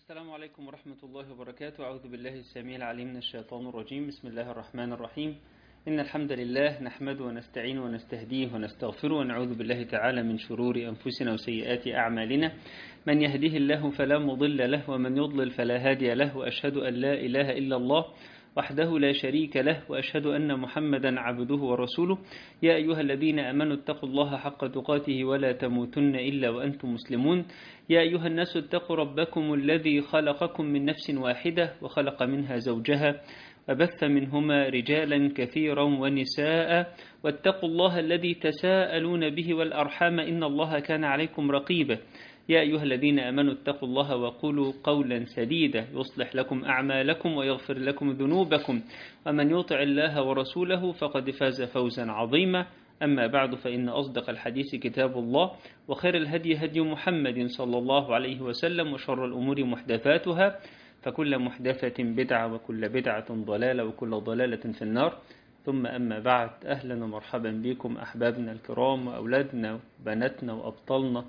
السلام عليكم ورحمة الله وبركاته أعوذ بالله السميع العليم من الشيطان الرجيم بسم الله الرحمن الرحيم إن الحمد لله نحمده ونستعين ونستهديه ونستغفره ونعوذ بالله تعالى من شرور أنفسنا وسيئات أعمالنا من يهده الله فلا مضل له ومن يضلل فلا هادي له وأشهد أن لا إله إلا الله وحده لا شريك له وأشهد أن محمدا عبده ورسوله يا أيها الذين أمنوا اتقوا الله حق تقاته ولا تموتن إلا وأنتم مسلمون يا أيها الناس اتقوا ربكم الذي خلقكم من نفس واحدة وخلق منها زوجها وبث منهما رجالا كثيرا ونساء واتقوا الله الذي تساءلون به والأرحام إن الله كان عليكم رقيبا يا أيها الذين أمنوا اتقوا الله وقولوا قولا سديدا يصلح لكم أعمالكم ويغفر لكم ذنوبكم ومن يطع الله ورسوله فقد فاز فوزا عظيما أما بعد فإن أصدق الحديث كتاب الله وخير الهدي هدي محمد صلى الله عليه وسلم وشر الأمور محدثاتها فكل محدثة بدعة وكل بدعة ضلالة وكل ضلالة في النار ثم أما بعد أهلا ومرحبا بكم أحبابنا الكرام وأولادنا وبناتنا وأبطالنا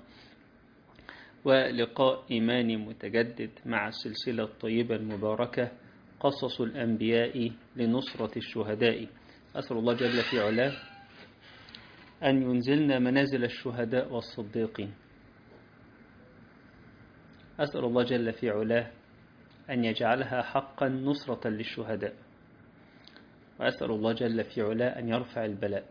ولقاء إيماني متجدد مع السلسلة الطيبة المباركة قصص الأنبياء لنصرة الشهداء أسأل الله جل في علاه أن ينزلنا منازل الشهداء والصديقين أسأل الله جل في علاه أن يجعلها حقا نصرة للشهداء وأسأل الله جل في علاه أن يرفع البلاء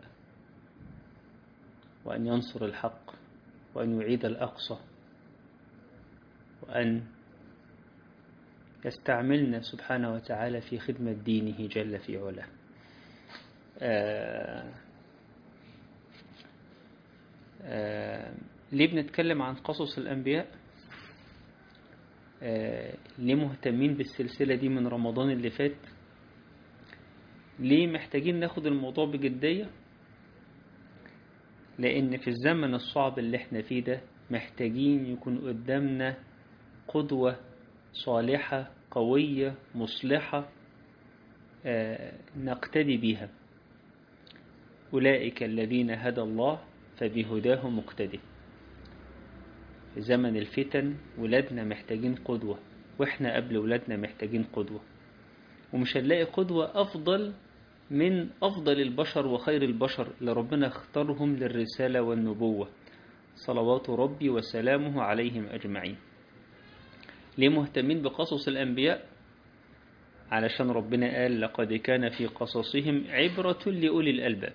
وأن ينصر الحق وأن يعيد الأقصى وأن يستعملنا سبحانه وتعالى في خدمة دينه جل في علاه آه آه ليه بنتكلم عن قصص الأنبياء آه ليه مهتمين بالسلسلة دي من رمضان اللي فات ليه محتاجين ناخد الموضوع بجدية لأن في الزمن الصعب اللي احنا فيه ده محتاجين يكون قدامنا قدوة صالحة قوية مصلحة آه نقتدي بها أولئك الذين هدى الله فبهداه مقتدي في زمن الفتن ولادنا محتاجين قدوة وإحنا قبل ولادنا محتاجين قدوة ومش هنلاقي قدوة أفضل من أفضل البشر وخير البشر اللي ربنا اختارهم للرسالة والنبوة صلوات ربي وسلامه عليهم أجمعين ليه مهتمين بقصص الأنبياء علشان ربنا قال لقد كان في قصصهم عبرة لأولي الألباب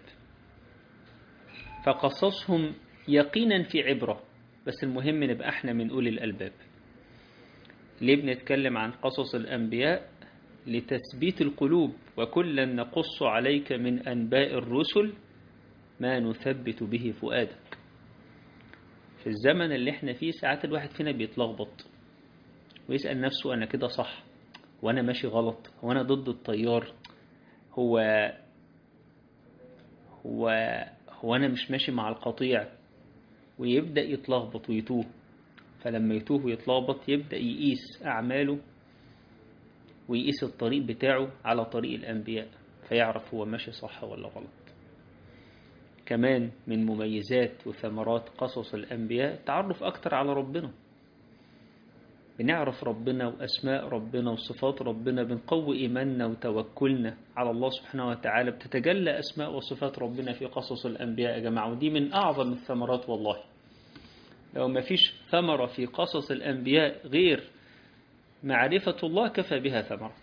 فقصصهم يقينا في عبرة بس المهم نبقى احنا من أولي الألباب ليه بنتكلم عن قصص الأنبياء لتثبيت القلوب وكلا نقص عليك من أنباء الرسل ما نثبت به فؤادك في الزمن اللي احنا فيه ساعات الواحد فينا بيتلخبط ويسأل نفسه أنا كده صح وأنا ماشي غلط هو أنا ضد التيار هو هو هو أنا مش ماشي مع القطيع ويبدأ يتلخبط ويتوه فلما يتوه ويتلخبط يبدأ يقيس أعماله ويقيس الطريق بتاعه على طريق الأنبياء فيعرف هو ماشي صح ولا غلط كمان من مميزات وثمرات قصص الأنبياء تعرف أكتر على ربنا بنعرف ربنا وأسماء ربنا وصفات ربنا بنقوي إيماننا وتوكلنا على الله سبحانه وتعالى بتتجلى أسماء وصفات ربنا في قصص الأنبياء يا جماعة ودي من أعظم الثمرات والله لو ما فيش ثمرة في قصص الأنبياء غير معرفة الله كفى بها ثمرة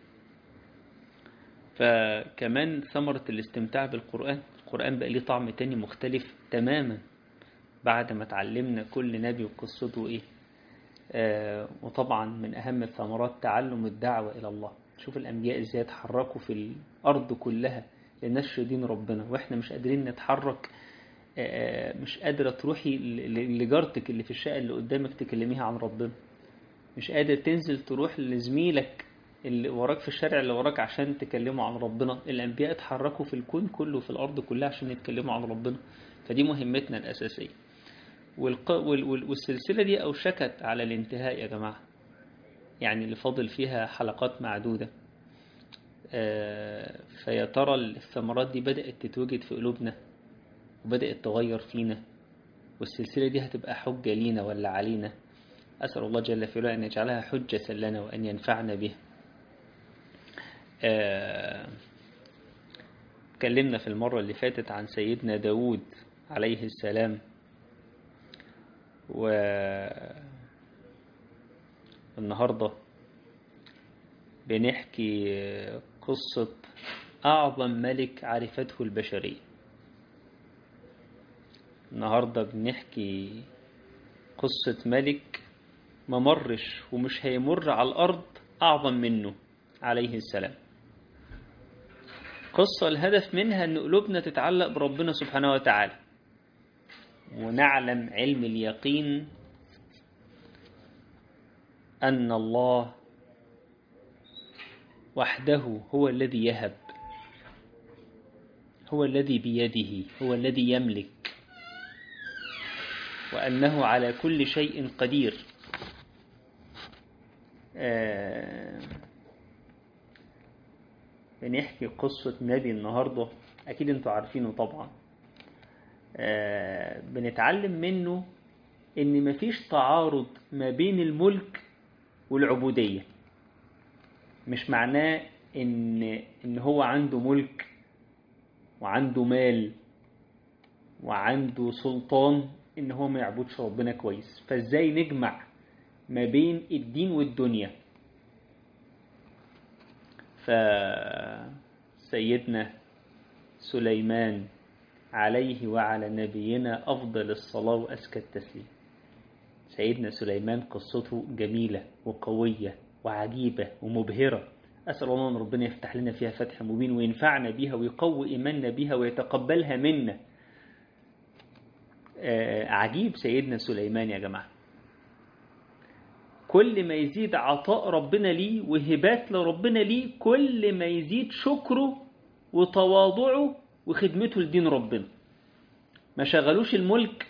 فكمان ثمرة الاستمتاع بالقرآن القرآن بقى ليه طعم تاني مختلف تماما بعد ما تعلمنا كل نبي وقصته ايه آه وطبعا من أهم الثمرات تعلم الدعوة إلى الله شوف الأنبياء ازاي اتحركوا في الأرض كلها لنشر دين ربنا وإحنا مش قادرين نتحرك آه مش قادرة تروحي لجارتك اللي في الشقة اللي قدامك تكلميها عن ربنا مش قادر تنزل تروح لزميلك اللي وراك في الشارع اللي وراك عشان تكلموا عن ربنا الأنبياء اتحركوا في الكون كله في الأرض كلها عشان يتكلموا عن ربنا فدي مهمتنا الأساسية والق... وال... والسلسلة دي أوشكت على الانتهاء يا جماعة يعني اللي فاضل فيها حلقات معدودة آه فيا ترى الثمرات دي بدأت تتوجد في قلوبنا وبدأت تغير فينا والسلسلة دي هتبقى حجة لينا ولا علينا أسأل الله جل في علاه أن يجعلها حجة لنا وأن ينفعنا بها تكلمنا في المرة اللي فاتت عن سيدنا داود عليه السلام والنهاردة بنحكي قصة أعظم ملك عرفته البشرية النهاردة بنحكي قصة ملك ما مرش ومش هيمر على الأرض أعظم منه عليه السلام قصة الهدف منها أن قلوبنا تتعلق بربنا سبحانه وتعالى ونعلم علم اليقين أن الله وحده هو الذي يهب هو الذي بيده هو الذي يملك وأنه على كل شيء قدير آه بنحكي قصة نبي النهاردة أكيد أنتوا عارفينه طبعا آه بنتعلم منه إن مفيش تعارض ما بين الملك والعبودية مش معناه إن إن هو عنده ملك وعنده مال وعنده سلطان إن هو ما يعبدش ربنا كويس فإزاي نجمع ما بين الدين والدنيا فسيدنا سليمان عليه وعلى نبينا أفضل الصلاة وأزكى التسليم سيدنا سليمان قصته جميلة وقوية وعجيبة ومبهرة أسأل الله أن ربنا يفتح لنا فيها فتح مبين وينفعنا بها ويقوي إيماننا بها ويتقبلها منا عجيب سيدنا سليمان يا جماعة كل ما يزيد عطاء ربنا ليه وهبات لربنا ليه كل ما يزيد شكره وتواضعه وخدمته لدين ربنا ما شغلوش الملك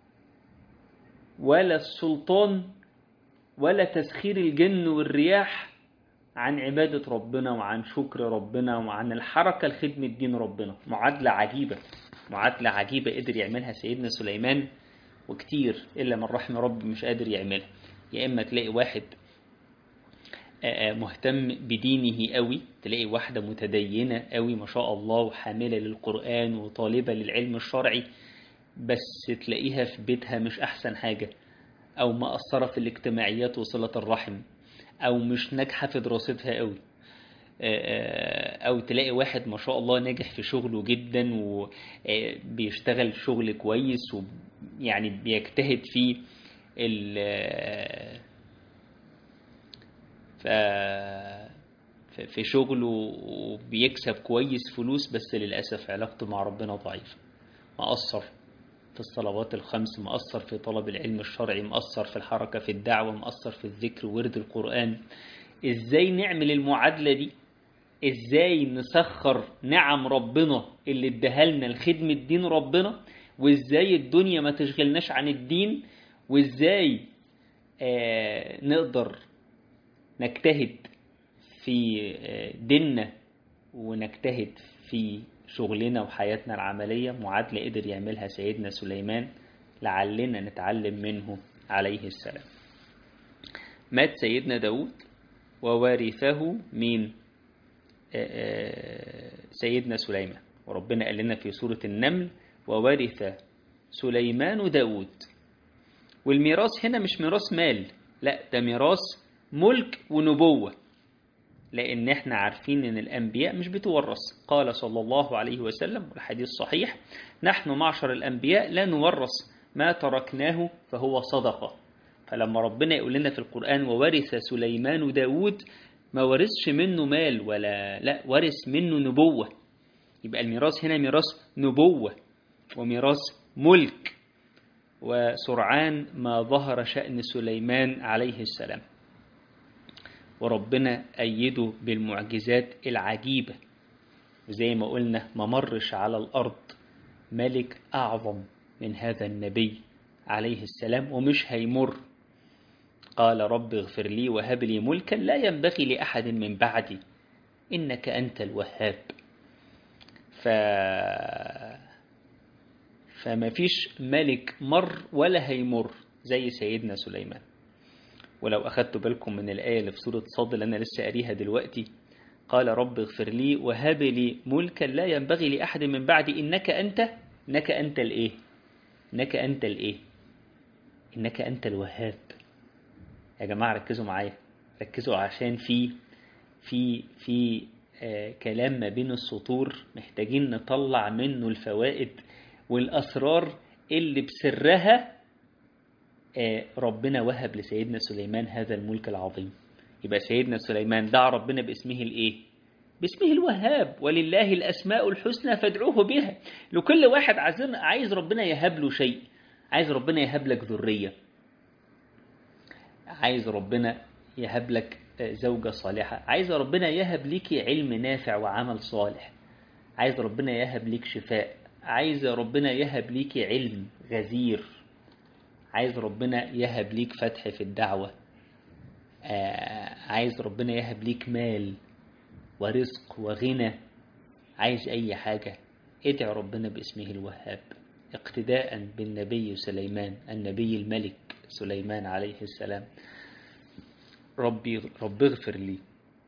ولا السلطان ولا تسخير الجن والرياح عن عبادة ربنا وعن شكر ربنا وعن الحركة لخدمة دين ربنا معادلة عجيبة معادلة عجيبة قدر يعملها سيدنا سليمان وكتير إلا من رحم رب مش قادر يعملها يا إما تلاقي واحد مهتم بدينه قوي تلاقي واحدة متدينة قوي ما شاء الله وحاملة للقرآن وطالبة للعلم الشرعي بس تلاقيها في بيتها مش أحسن حاجة أو مقصرة في الاجتماعيات وصلة الرحم أو مش ناجحة في دراستها قوي أو تلاقي واحد ما شاء الله ناجح في شغله جدا وبيشتغل شغل كويس ويعني بيجتهد فيه في شغله وبيكسب كويس فلوس بس للأسف علاقته مع ربنا ضعيفة مقصر في الصلوات الخمس مقصر في طلب العلم الشرعي مقصر في الحركة في الدعوة مقصر في الذكر ورد القرآن ازاي نعمل المعادلة دي ازاي نسخر نعم ربنا اللي ادهلنا لخدمة دين ربنا وازاي الدنيا ما تشغلناش عن الدين وازاي آه نقدر نجتهد في آه ديننا ونجتهد في شغلنا وحياتنا العملية معادلة قدر يعملها سيدنا سليمان لعلنا نتعلم منه عليه السلام مات سيدنا داود ووارثه مين آه سيدنا سليمان وربنا قال لنا في سورة النمل وورث سليمان داود والميراث هنا مش ميراث مال لا ده ميراث ملك ونبوة لأن احنا عارفين ان الأنبياء مش بتورث قال صلى الله عليه وسلم والحديث صحيح نحن معشر الأنبياء لا نورث ما تركناه فهو صدقة فلما ربنا يقول لنا في القرآن وورث سليمان داود ما ورثش منه مال ولا لا ورث منه نبوة يبقى الميراث هنا ميراث نبوة وميراث ملك وسرعان ما ظهر شأن سليمان عليه السلام وربنا أيده بالمعجزات العجيبة وزي ما قلنا ما مرش على الأرض ملك أعظم من هذا النبي عليه السلام ومش هيمر قال رب اغفر لي وهب لي ملكا لا ينبغي لأحد من بعدي إنك أنت الوهاب ف... فما فيش ملك مر ولا هيمر زي سيدنا سليمان ولو أخدت بالكم من الآية اللي في سورة صاد اللي أنا لسه قاريها دلوقتي قال رب اغفر لي وهب لي ملكا لا ينبغي لأحد من بعدي إنك أنت إنك أنت الإيه إنك أنت الإيه إنك أنت الوهاب يا جماعة ركزوا معايا ركزوا عشان في في في آه كلام ما بين السطور محتاجين نطلع منه الفوائد والأسرار اللي بسرها آه ربنا وهب لسيدنا سليمان هذا الملك العظيم يبقى سيدنا سليمان دعا ربنا باسمه الايه باسمه الوهاب ولله الأسماء الحسنى فادعوه بها لكل واحد عايز ربنا يهب له شيء عايز ربنا يهب لك ذرية عايز ربنا يهب لك زوجة صالحة عايز ربنا يهب ليك علم نافع وعمل صالح عايز ربنا يهب ليك شفاء عايز ربنا يهب ليك علم غزير عايز ربنا يهب ليك فتح في الدعوة عايز ربنا يهب ليك مال ورزق وغنى عايز أي حاجة ادعي ربنا باسمه الوهاب اقتداء بالنبي سليمان النبي الملك سليمان عليه السلام ربي رب اغفر لي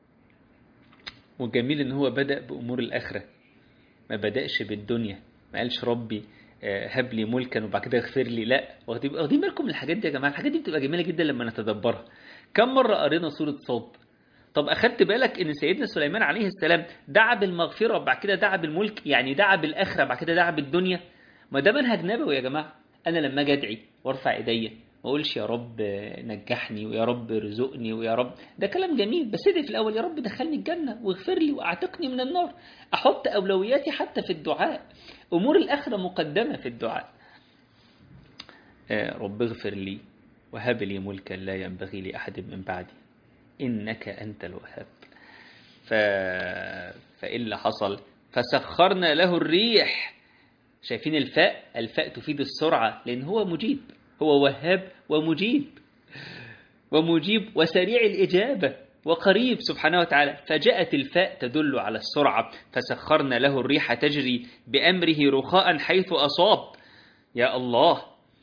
وجميل ان هو بدأ بأمور الآخرة ما بدأش بالدنيا ما قالش ربي هب لي ملكا وبعد كده اغفر لي لا واخدين بالكم من الحاجات دي يا جماعه الحاجات دي بتبقى جميله جدا لما نتدبرها كم مره قرينا سوره صاد طب اخدت بالك ان سيدنا سليمان عليه السلام دعا بالمغفره بعد كده دعا بالملك يعني دعا بالاخره بعد كده دعا بالدنيا ما ده منهج نبوي يا جماعه انا لما اجي ادعي وارفع ايديا ما اقولش يا رب نجحني ويا رب رزقني ويا رب ده كلام جميل بس ادعي في الاول يا رب دخلني الجنه واغفر لي واعتقني من النار احط اولوياتي حتى في الدعاء امور الاخره مقدمه في الدعاء رب اغفر لي وهب لي ملكا لا ينبغي لاحد من بعدي انك انت الوهاب ف... فايه اللي حصل فسخرنا له الريح شايفين الفاء الفاء تفيد السرعه لان هو مجيب هو وهاب ومجيب ومجيب وسريع الإجابة وقريب سبحانه وتعالى فجاءت الفاء تدل على السرعة فسخرنا له الريح تجري بأمره رخاء حيث أصاب يا الله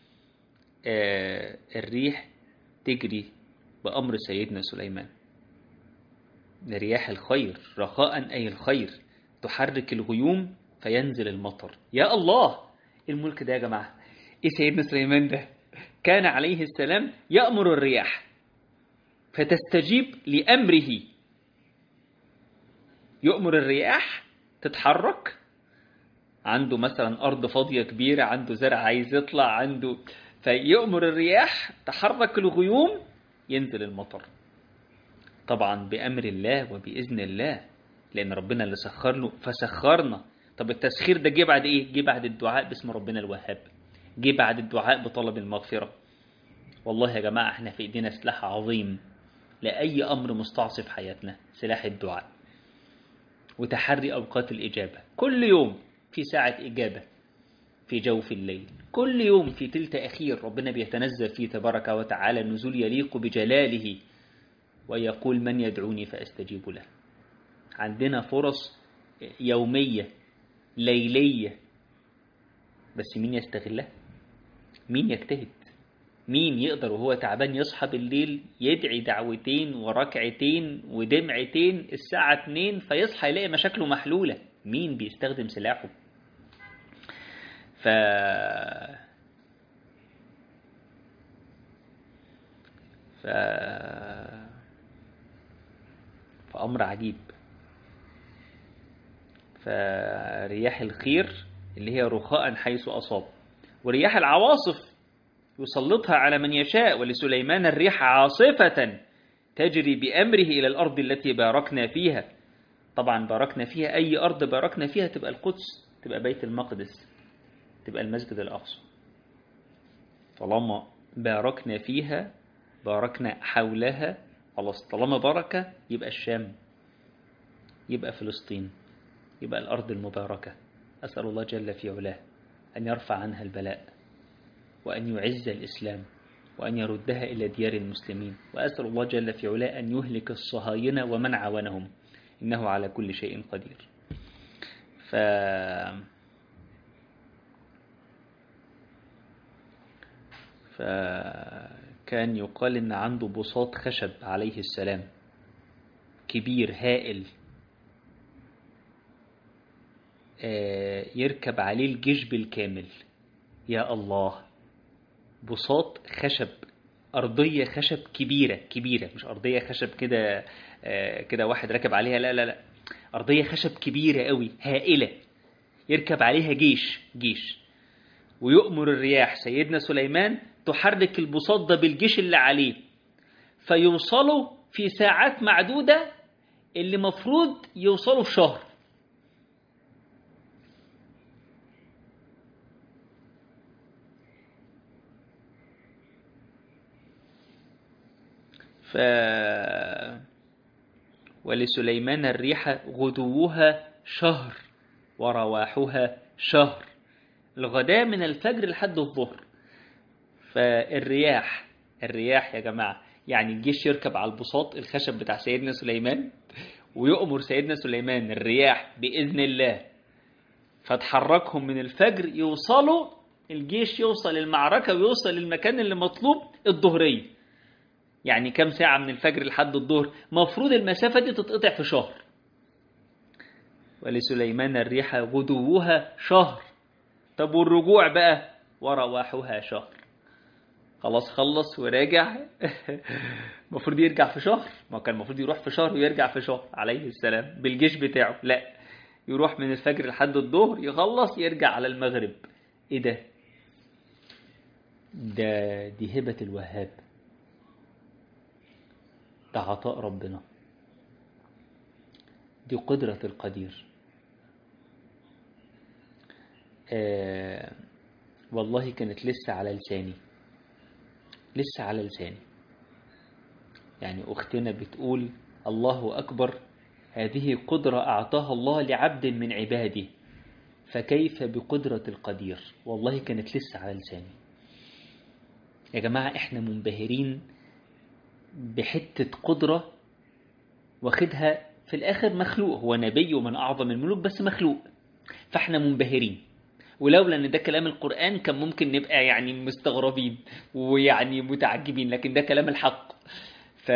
آه الريح تجري بأمر سيدنا سليمان رياح الخير رخاء أي الخير تحرك الغيوم فينزل المطر يا الله الملك ده يا جماعة إيه سيدنا سليمان ده كان عليه السلام يأمر الرياح فتستجيب لأمره يؤمر الرياح تتحرك عنده مثلا أرض فاضية كبيرة عنده زرع عايز يطلع عنده فيؤمر الرياح تحرك الغيوم ينزل المطر طبعا بأمر الله وبإذن الله لأن ربنا اللي سخر له فسخرنا طب التسخير ده جه بعد إيه؟ جه بعد الدعاء باسم ربنا الوهاب جه بعد الدعاء بطلب المغفرة والله يا جماعة احنا في ايدينا سلاح عظيم لأي أمر مستعصي في حياتنا سلاح الدعاء وتحري أوقات الإجابة كل يوم في ساعة إجابة في جوف الليل كل يوم في تلت أخير ربنا بيتنزل فيه تبارك وتعالى النزول يليق بجلاله ويقول من يدعوني فأستجيب له عندنا فرص يومية ليلية بس مين يستغلها مين يجتهد مين يقدر وهو تعبان يصحى بالليل يدعي دعوتين وركعتين ودمعتين الساعة 2 فيصحى يلاقي مشاكله محلولة مين بيستخدم سلاحه ف ف فأمر عجيب فرياح الخير اللي هي رخاء حيث أصاب ورياح العواصف يسلطها على من يشاء ولسليمان الريح عاصفة تجري بأمره إلى الأرض التي باركنا فيها طبعا باركنا فيها أي أرض باركنا فيها تبقى القدس تبقى بيت المقدس تبقى المسجد الأقصى طالما باركنا فيها باركنا حولها خلاص طالما بركة يبقى الشام يبقى فلسطين يبقى الأرض المباركة أسأل الله جل في علاه أن يرفع عنها البلاء وأن يعز الإسلام وأن يردها إلى ديار المسلمين وأسأل الله جل في علاه أن يهلك الصهاينة ومن عاونهم إنه على كل شيء قدير ف ف كان يقال إن عنده بساط خشب عليه السلام كبير هائل آه، يركب عليه الجيش بالكامل يا الله بساط خشب أرضية خشب كبيرة كبيرة مش أرضية خشب كده آه، كده واحد راكب عليها لا لا لا أرضية خشب كبيرة قوي هائلة يركب عليها جيش جيش ويؤمر الرياح سيدنا سليمان تحرك البساط ده بالجيش اللي عليه فيوصلوا في ساعات معدودة اللي مفروض يوصلوا في شهر ف ولسليمان الريح غدوها شهر ورواحها شهر الغداء من الفجر لحد الظهر فالرياح الرياح يا جماعة يعني الجيش يركب على البساط الخشب بتاع سيدنا سليمان ويؤمر سيدنا سليمان الرياح بإذن الله فتحركهم من الفجر يوصلوا الجيش يوصل المعركة ويوصل للمكان اللي مطلوب الظهرية يعني كم ساعة من الفجر لحد الظهر مفروض المسافة دي تتقطع في شهر ولسليمان الريح غدوها شهر طب والرجوع بقى ورواحها شهر خلاص خلص وراجع المفروض يرجع في شهر ما كان المفروض يروح في شهر ويرجع في شهر عليه السلام بالجيش بتاعه لا يروح من الفجر لحد الظهر يخلص يرجع على المغرب ايه ده ده دي هبة الوهاب ده عطاء ربنا دي قدرة القدير آه والله كانت لسه على لساني لسه على لساني يعني أختنا بتقول الله أكبر هذه قدرة أعطاها الله لعبد من عباده فكيف بقدرة القدير والله كانت لسه على لساني يا جماعة احنا منبهرين بحتة قدرة واخدها في الآخر مخلوق هو نبي ومن أعظم الملوك بس مخلوق فاحنا منبهرين ولولا ان ده كلام القرآن كان ممكن نبقى يعني مستغربين ويعني متعجبين لكن ده كلام الحق ف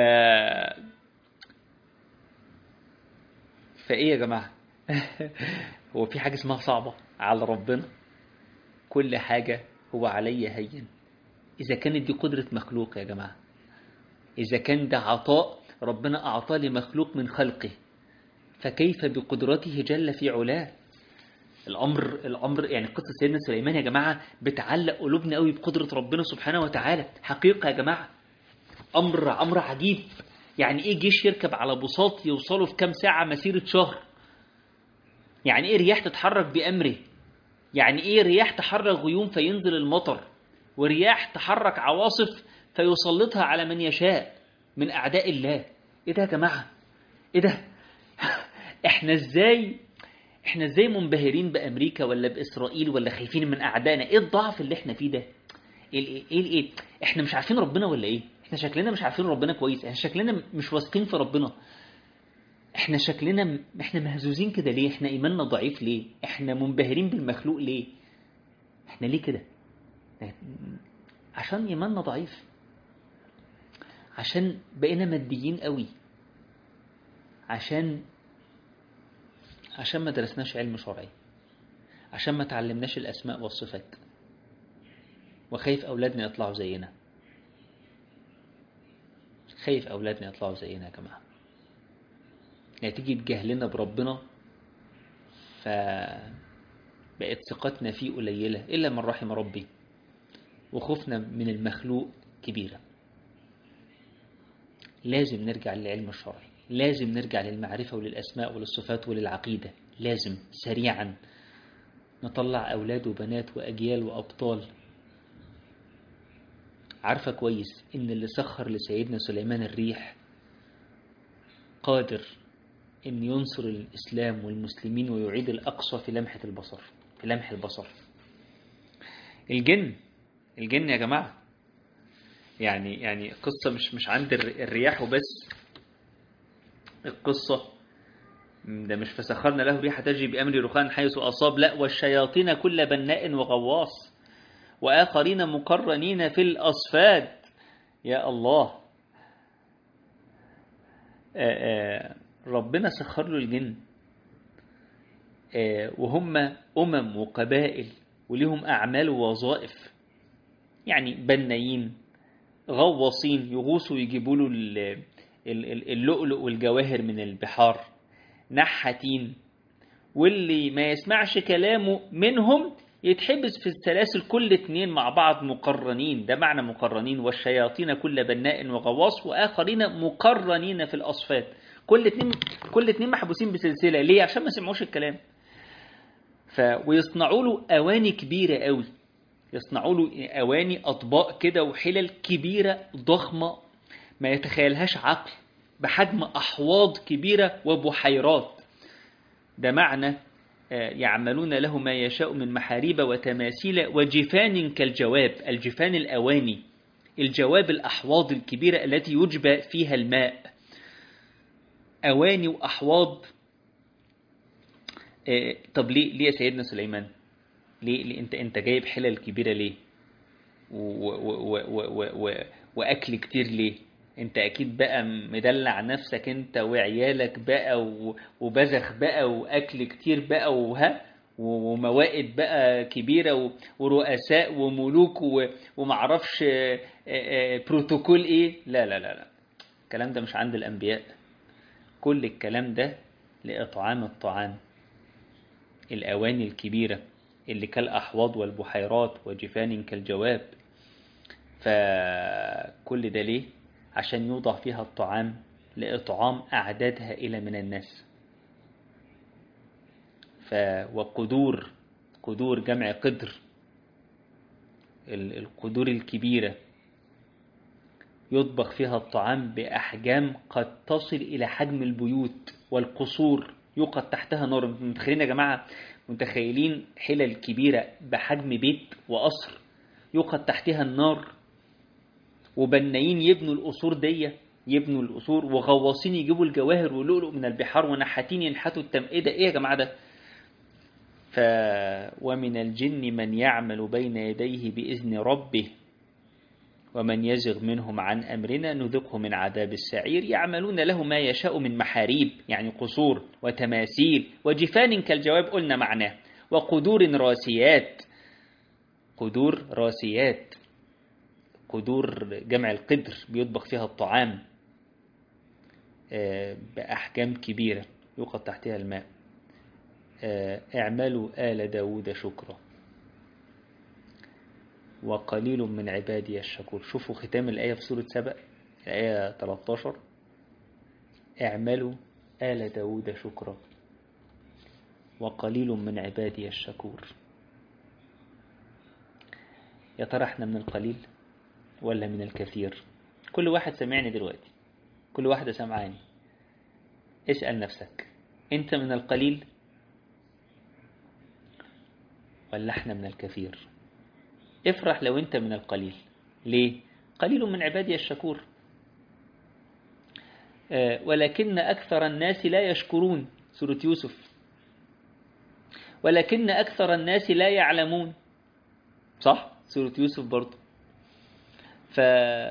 فايه يا جماعة هو في حاجة اسمها صعبة على ربنا كل حاجة هو علي هين إذا كانت دي قدرة مخلوق يا جماعة إذا كان ده عطاء ربنا أعطاه لمخلوق من خلقه فكيف بقدرته جل في علاه الأمر الأمر يعني قصة سيدنا سليمان يا جماعة بتعلق قلوبنا قوي بقدرة ربنا سبحانه وتعالى حقيقة يا جماعة أمر أمر عجيب يعني إيه جيش يركب على بساط يوصلوا في كام ساعة مسيرة شهر يعني إيه رياح تتحرك بأمره يعني إيه رياح تحرك غيوم فينزل المطر ورياح تحرك عواصف فيسلطها على من يشاء من أعداء الله إيه ده يا جماعة إيه ده إحنا إزاي إحنا إزاي منبهرين بأمريكا ولا بإسرائيل ولا خايفين من أعدائنا إيه الضعف اللي إحنا فيه ده إيه إيه إيه, إيه؟ إحنا مش عارفين ربنا ولا إيه إحنا شكلنا مش عارفين ربنا كويس إحنا شكلنا مش واثقين في ربنا إحنا شكلنا إحنا مهزوزين كده ليه إحنا إيماننا ضعيف ليه إحنا منبهرين بالمخلوق ليه إحنا ليه كده عشان إيماننا ضعيف عشان بقينا ماديين قوي عشان عشان ما درسناش علم شرعي عشان ما تعلمناش الأسماء والصفات وخايف أولادنا يطلعوا زينا خايف أولادنا يطلعوا زينا يا جماعة نتيجة جهلنا بربنا فبقت ثقتنا فيه قليلة إلا من رحم ربي وخوفنا من المخلوق كبيرة لازم نرجع للعلم الشرعي لازم نرجع للمعرفة وللأسماء وللصفات وللعقيدة لازم سريعا نطلع أولاد وبنات وأجيال وأبطال عارفة كويس إن اللي سخر لسيدنا سليمان الريح قادر إن ينصر الإسلام والمسلمين ويعيد الأقصى في لمحة البصر في لمح البصر الجن الجن يا جماعة يعني يعني قصة مش مش عند الرياح وبس القصة ده مش فسخرنا له ريح تجري بأمر رخان حيث أصاب لا والشياطين كل بناء وغواص وآخرين مقرنين في الأصفاد يا الله آآ آآ ربنا سخر له الجن وهم أمم وقبائل وليهم أعمال ووظائف يعني بنايين غواصين يغوصوا ويجيبوا له اللؤلؤ والجواهر من البحار نحاتين واللي ما يسمعش كلامه منهم يتحبس في السلاسل كل اتنين مع بعض مقرنين ده معنى مقرنين والشياطين كل بناء وغواص وآخرين مقرنين في الأصفاد كل اتنين كل اتنين محبوسين بسلسلة ليه عشان ما سمعوش الكلام ف ويصنعوا له أواني كبيرة قوي يصنعوا له أواني أطباق كده وحلل كبيرة ضخمة ما يتخيلهاش عقل بحجم أحواض كبيرة وبحيرات ده معنى يعملون له ما يشاء من محاريب وتماثيل وجفان كالجواب الجفان الأواني الجواب الأحواض الكبيرة التي يجبى فيها الماء أواني وأحواض طب ليه ليه يا سيدنا سليمان ليه, ليه انت انت جايب حلل كبيره ليه و و و و و واكل كتير ليه انت اكيد بقى مدلع نفسك انت وعيالك بقى وبزخ بقى واكل كتير بقى وها وموائد بقى كبيرة ورؤساء وملوك ومعرفش بروتوكول ايه لا لا لا لا الكلام ده مش عند الانبياء كل الكلام ده لإطعام الطعام الأواني الكبيرة اللي كالأحواض والبحيرات وجفان كالجواب فكل ده ليه عشان يوضع فيها الطعام لإطعام أعداد هائلة من الناس ف وقدور قدور جمع قدر القدور الكبيرة يطبخ فيها الطعام بأحجام قد تصل إلى حجم البيوت والقصور يوقد تحتها نار متخيلين يا جماعة متخيلين حلل كبيرة بحجم بيت وقصر يوقد تحتها النار وبنايين يبنوا القصور دي يبنوا القصور وغواصين يجيبوا الجواهر واللؤلؤ من البحار ونحاتين ينحتوا التم ايه ده ايه يا جماعة ده ف ومن الجن من يعمل بين يديه بإذن ربه ومن يزغ منهم عن أمرنا نذقه من عذاب السعير يعملون له ما يشاء من محاريب يعني قصور وتماثيل وجفان كالجواب قلنا معناه وقدور راسيات قدور راسيات قدور جمع القدر بيطبخ فيها الطعام بأحجام كبيرة يوقد تحتها الماء اعملوا آل داود شكرا وقليل من عبادي الشكور شوفوا ختام الآية في سورة سبأ الآية 13 اعملوا آل داود شكرا وقليل من عبادي الشكور يا ترى احنا من القليل ولا من الكثير كل واحد سمعني دلوقتي كل واحدة سمعاني اسأل نفسك انت من القليل ولا احنا من الكثير افرح لو انت من القليل ليه قليل من عبادي الشكور آه ولكن أكثر الناس لا يشكرون سورة يوسف ولكن أكثر الناس لا يعلمون صح سورة يوسف برضو ف...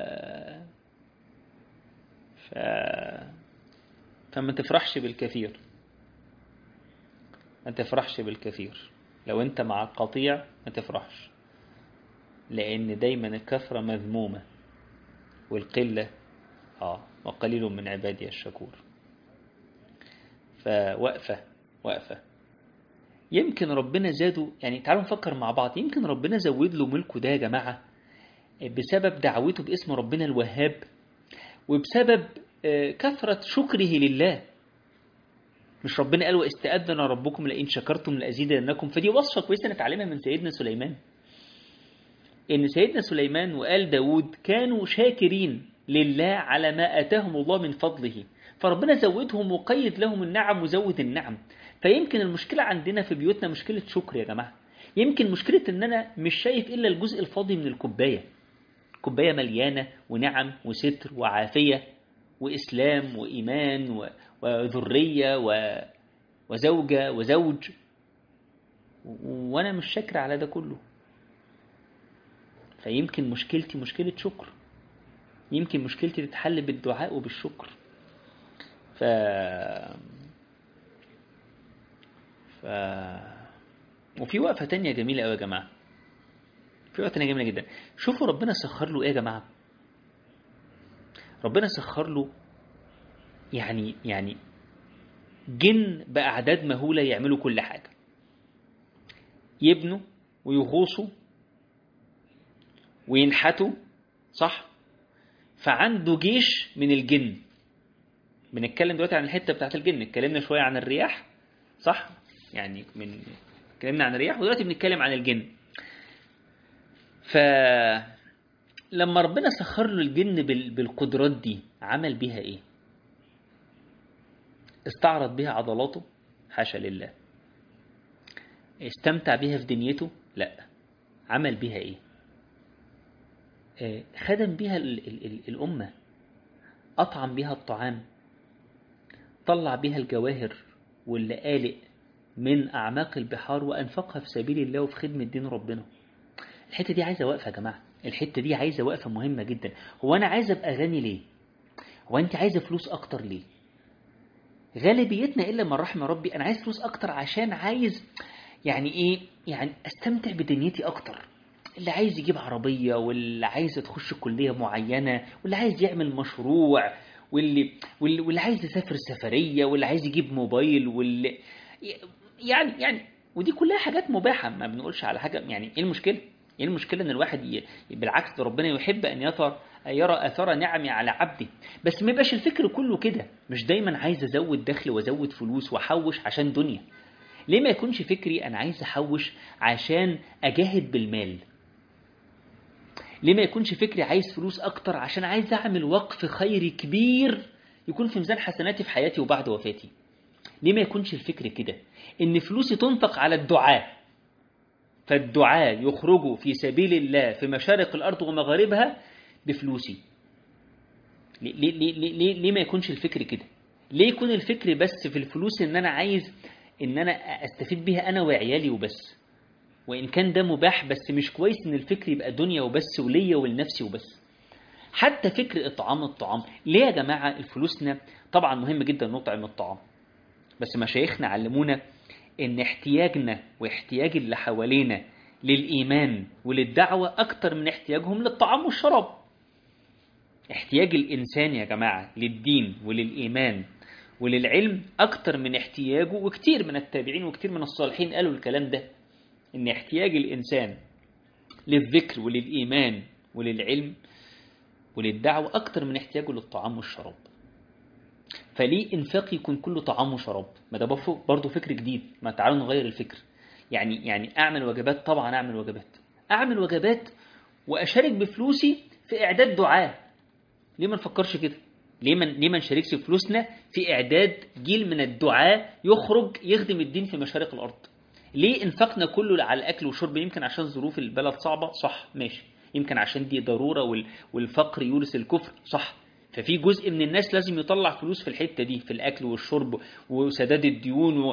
ف... فما تفرحش بالكثير ما تفرحش بالكثير لو انت مع القطيع ما تفرحش لأن دايما الكثرة مذمومة والقلة آه وقليل من عبادي الشكور فوقفة وقفة يمكن ربنا زاده يعني تعالوا نفكر مع بعض يمكن ربنا زود له ملكه ده يا جماعة بسبب دعوته باسم ربنا الوهاب وبسبب كثرة شكره لله مش ربنا قال واستأذن ربكم لئن شكرتم لأزيدنكم فدي وصفة كويسة نتعلمها من سيدنا سليمان إن سيدنا سليمان وآل داود كانوا شاكرين لله على ما آتاهم الله من فضله فربنا زودهم وقيد لهم النعم وزود النعم فيمكن المشكلة عندنا في بيوتنا مشكلة شكر يا جماعة يمكن مشكلة إن أنا مش شايف إلا الجزء الفاضي من الكوباية كوباية مليانة ونعم وستر وعافية وإسلام وإيمان وذرية وزوجة وزوج وأنا مش شاكر على ده كله فيمكن مشكلتي مشكلة شكر يمكن مشكلتي تتحل بالدعاء وبالشكر ف ف وفي وقفة تانية جميلة قوي يا جماعة في وقفة تانية جميلة جدا شوفوا ربنا سخر له ايه يا جماعة ربنا سخر له يعني يعني جن بأعداد مهولة يعملوا كل حاجة يبنوا ويغوصوا وينحتوا صح فعنده جيش من الجن بنتكلم دلوقتي عن الحته بتاعت الجن اتكلمنا شويه عن الرياح صح يعني من اتكلمنا عن الرياح ودلوقتي بنتكلم عن الجن ف لما ربنا سخر له الجن بال... بالقدرات دي عمل بيها ايه استعرض بيها عضلاته حاشا لله استمتع بيها في دنيته لا عمل بيها ايه آه، خدم بيها ال... ال... ال... الأمة أطعم بيها الطعام طلع بيها الجواهر واللقالق من أعماق البحار وأنفقها في سبيل الله وفي خدمة دين ربنا الحتة دي عايزة وقفة يا جماعة الحتة دي عايزة وقفة مهمة جدا هو أنا عايز أبقى غني ليه هو أنت عايزة فلوس أكتر ليه غالبيتنا إلا من رحم ربي أنا عايز فلوس أكتر عشان عايز يعني إيه يعني أستمتع بدنيتي أكتر اللي عايز يجيب عربية واللي عايز تخش كلية معينة واللي عايز يعمل مشروع واللي واللي, واللي عايز يسافر سفرية واللي عايز يجيب موبايل واللي يعني يعني ودي كلها حاجات مباحة ما بنقولش على حاجة يعني ايه المشكلة؟ ايه المشكلة ان الواحد ي... بالعكس ربنا يحب ان يثر يرى اثار نعمي على عبده بس ما يبقاش الفكر كله كده مش دايما عايز ازود دخل وازود فلوس واحوش عشان دنيا ليه ما يكونش فكري انا عايز احوش عشان اجاهد بالمال ليه ما يكونش فكري عايز فلوس اكتر عشان عايز اعمل وقف خيري كبير يكون في ميزان حسناتي في حياتي وبعد وفاتي ليه ما يكونش الفكر كده ان فلوسي تنفق على الدعاء فالدعاء يخرجوا في سبيل الله في مشارق الارض ومغاربها بفلوسي ليه, ليه, ليه, ليه, ليه ما يكونش الفكر كده ليه يكون الفكر بس في الفلوس ان انا عايز ان انا استفيد بيها انا وعيالي وبس وإن كان ده مباح بس مش كويس إن الفكر يبقى دنيا وبس وليا ولنفسي وبس حتى فكر إطعام الطعام ليه يا جماعة الفلوسنا طبعا مهم جدا نطعم الطعام بس مشايخنا علمونا إن احتياجنا واحتياج اللي حوالينا للإيمان وللدعوة أكتر من احتياجهم للطعام والشراب احتياج الإنسان يا جماعة للدين وللإيمان وللعلم أكتر من احتياجه وكتير من التابعين وكتير من الصالحين قالوا الكلام ده ان احتياج الانسان للذكر وللايمان وللعلم وللدعوه اكتر من احتياجه للطعام والشراب فليه انفاق يكون كله طعام وشراب ما ده برضه فكر جديد ما تعالوا نغير الفكر يعني يعني اعمل وجبات طبعا اعمل وجبات اعمل وجبات واشارك بفلوسي في اعداد دعاء ليه ما نفكرش كده ليه ما ليه ما نشاركش فلوسنا في اعداد جيل من الدعاء يخرج يخدم الدين في مشارق الارض ليه انفقنا كله على الاكل والشرب يمكن عشان ظروف البلد صعبه صح ماشي يمكن عشان دي ضروره والفقر يورث الكفر صح ففي جزء من الناس لازم يطلع فلوس في الحته دي في الاكل والشرب وسداد الديون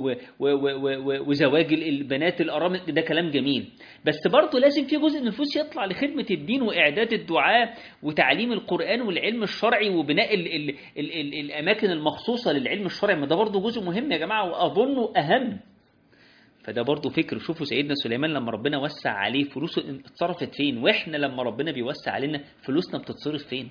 وزواج البنات الارامل ده كلام جميل بس برضه لازم في جزء من الفلوس يطلع لخدمه الدين واعداد الدعاء وتعليم القران والعلم الشرعي وبناء ال ال ال ال الاماكن المخصوصه للعلم الشرعي ما ده برضه جزء مهم يا جماعه واظنه اهم فده برضه فكر شوفوا سيدنا سليمان لما ربنا وسع عليه فلوسه اتصرفت فين واحنا لما ربنا بيوسع علينا فلوسنا بتتصرف فين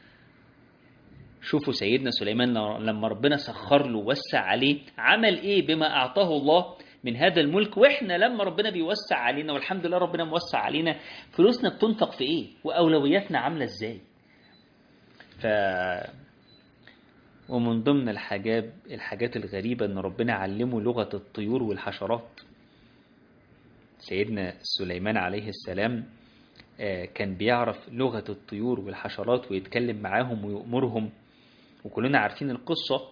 شوفوا سيدنا سليمان لما ربنا سخر له ووسع عليه عمل ايه بما اعطاه الله من هذا الملك واحنا لما ربنا بيوسع علينا والحمد لله ربنا موسع علينا فلوسنا بتنفق في ايه واولوياتنا عامله ازاي ف ومن ضمن الحاجات الحاجات الغريبة ان ربنا علمه لغة الطيور والحشرات سيدنا سليمان عليه السلام كان بيعرف لغة الطيور والحشرات ويتكلم معاهم ويأمرهم وكلنا عارفين القصة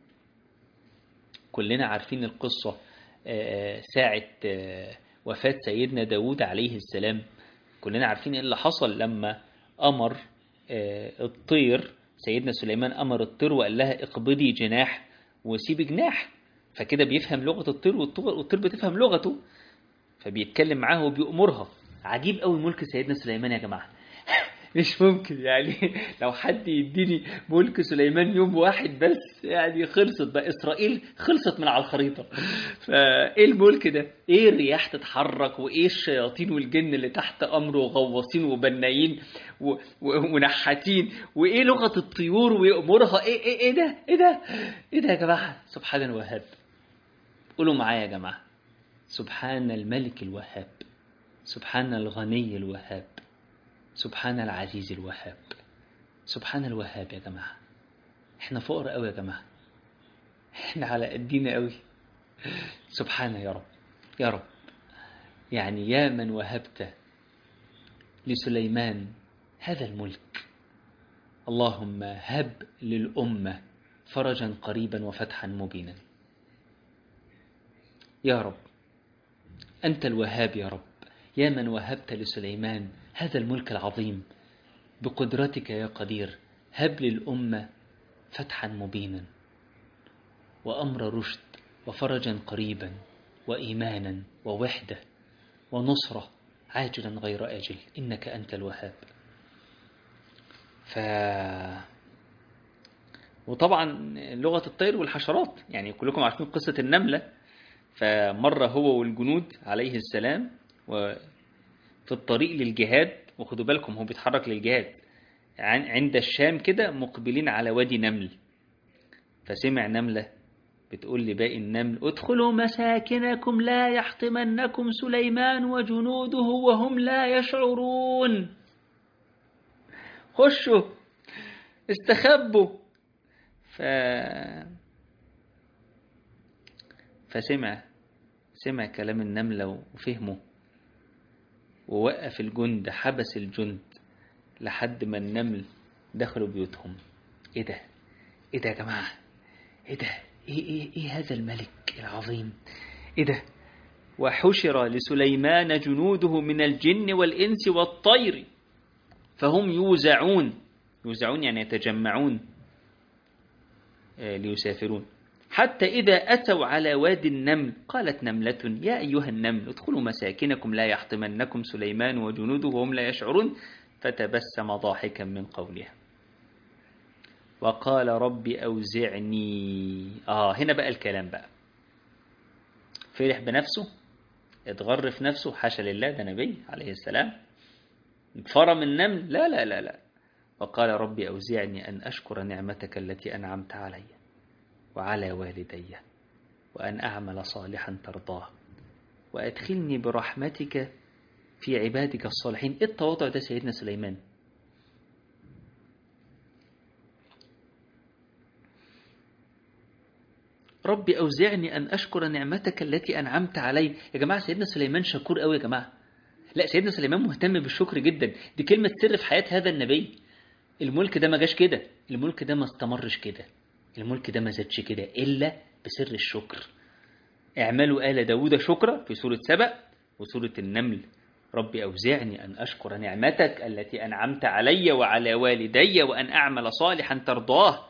كلنا عارفين القصة ساعة وفاة سيدنا داود عليه السلام كلنا عارفين ايه اللي حصل لما أمر الطير سيدنا سليمان أمر الطير وقال لها اقبضي جناح وسيبي جناح فكده بيفهم لغة الطير والطير بتفهم لغته فبيتكلم معاها وبيأمرها عجيب قوي ملك سيدنا سليمان يا جماعة مش ممكن يعني لو حد يديني ملك سليمان يوم واحد بس يعني خلصت بقى إسرائيل خلصت من على الخريطة فإيه الملك ده؟ إيه الرياح تتحرك وإيه الشياطين والجن اللي تحت أمره وغواصين وبنايين و... و... ونحاتين وإيه لغة الطيور ويأمرها إيه إيه إيه ده؟ إيه ده؟ إيه ده يا جماعة؟ سبحان الوهاب قولوا معايا يا جماعة سبحان الملك الوهاب سبحان الغني الوهاب سبحان العزيز الوهاب سبحان الوهاب يا جماعة احنا فقراء قوي يا جماعة احنا على قدينا قوي سبحان يا رب يا رب يعني يا من وهبت لسليمان هذا الملك اللهم هب للأمة فرجا قريبا وفتحا مبينا يا رب أنت الوهاب يا رب يا من وهبت لسليمان هذا الملك العظيم بقدرتك يا قدير هب للأمة فتحا مبينا وأمر رشد وفرجا قريبا وإيمانا ووحدة ونصرة عاجلا غير آجل إنك أنت الوهاب ف وطبعا لغة الطير والحشرات يعني كلكم عارفين قصة النملة فمر هو والجنود عليه السلام وفي الطريق للجهاد وخدوا بالكم هو بيتحرك للجهاد عند الشام كده مقبلين على وادي نمل فسمع نملة بتقول لباقي النمل ادخلوا مساكنكم لا يحطمنكم سليمان وجنوده وهم لا يشعرون خشوا استخبوا ف... فسمع سمع كلام النملة وفهمه ووقف الجند حبس الجند لحد ما النمل دخلوا بيوتهم ايه ده ايه ده يا جماعة ايه ده ايه ايه ايه هذا الملك العظيم ايه ده وحشر لسليمان جنوده من الجن والإنس والطير فهم يوزعون يوزعون يعني يتجمعون ليسافرون حتى إذا أتوا على وادي النمل قالت نملة يا أيها النمل ادخلوا مساكنكم لا يحطمنكم سليمان وجنوده وهم لا يشعرون فتبسم ضاحكا من قولها وقال رب أوزعني آه هنا بقى الكلام بقى فرح بنفسه اتغر في نفسه حاشا لله ده نبي عليه السلام فرم النمل لا لا لا لا وقال ربي أوزعني أن أشكر نعمتك التي أنعمت علي وعلى والدي وأن أعمل صالحا ترضاه وأدخلني برحمتك في عبادك الصالحين إيه التواضع ده سيدنا سليمان ربي أوزعني أن أشكر نعمتك التي أنعمت علي يا جماعة سيدنا سليمان شكور قوي يا جماعة لا سيدنا سليمان مهتم بالشكر جدا دي كلمة سر في حياة هذا النبي الملك ده ما جاش كده الملك ده ما استمرش كده الملك ده ما زادش كده إلا بسر الشكر اعملوا آل داود شكرا في سورة سبأ وسورة النمل ربي أوزعني أن أشكر نعمتك التي أنعمت علي وعلى والدي وأن أعمل صالحا ترضاه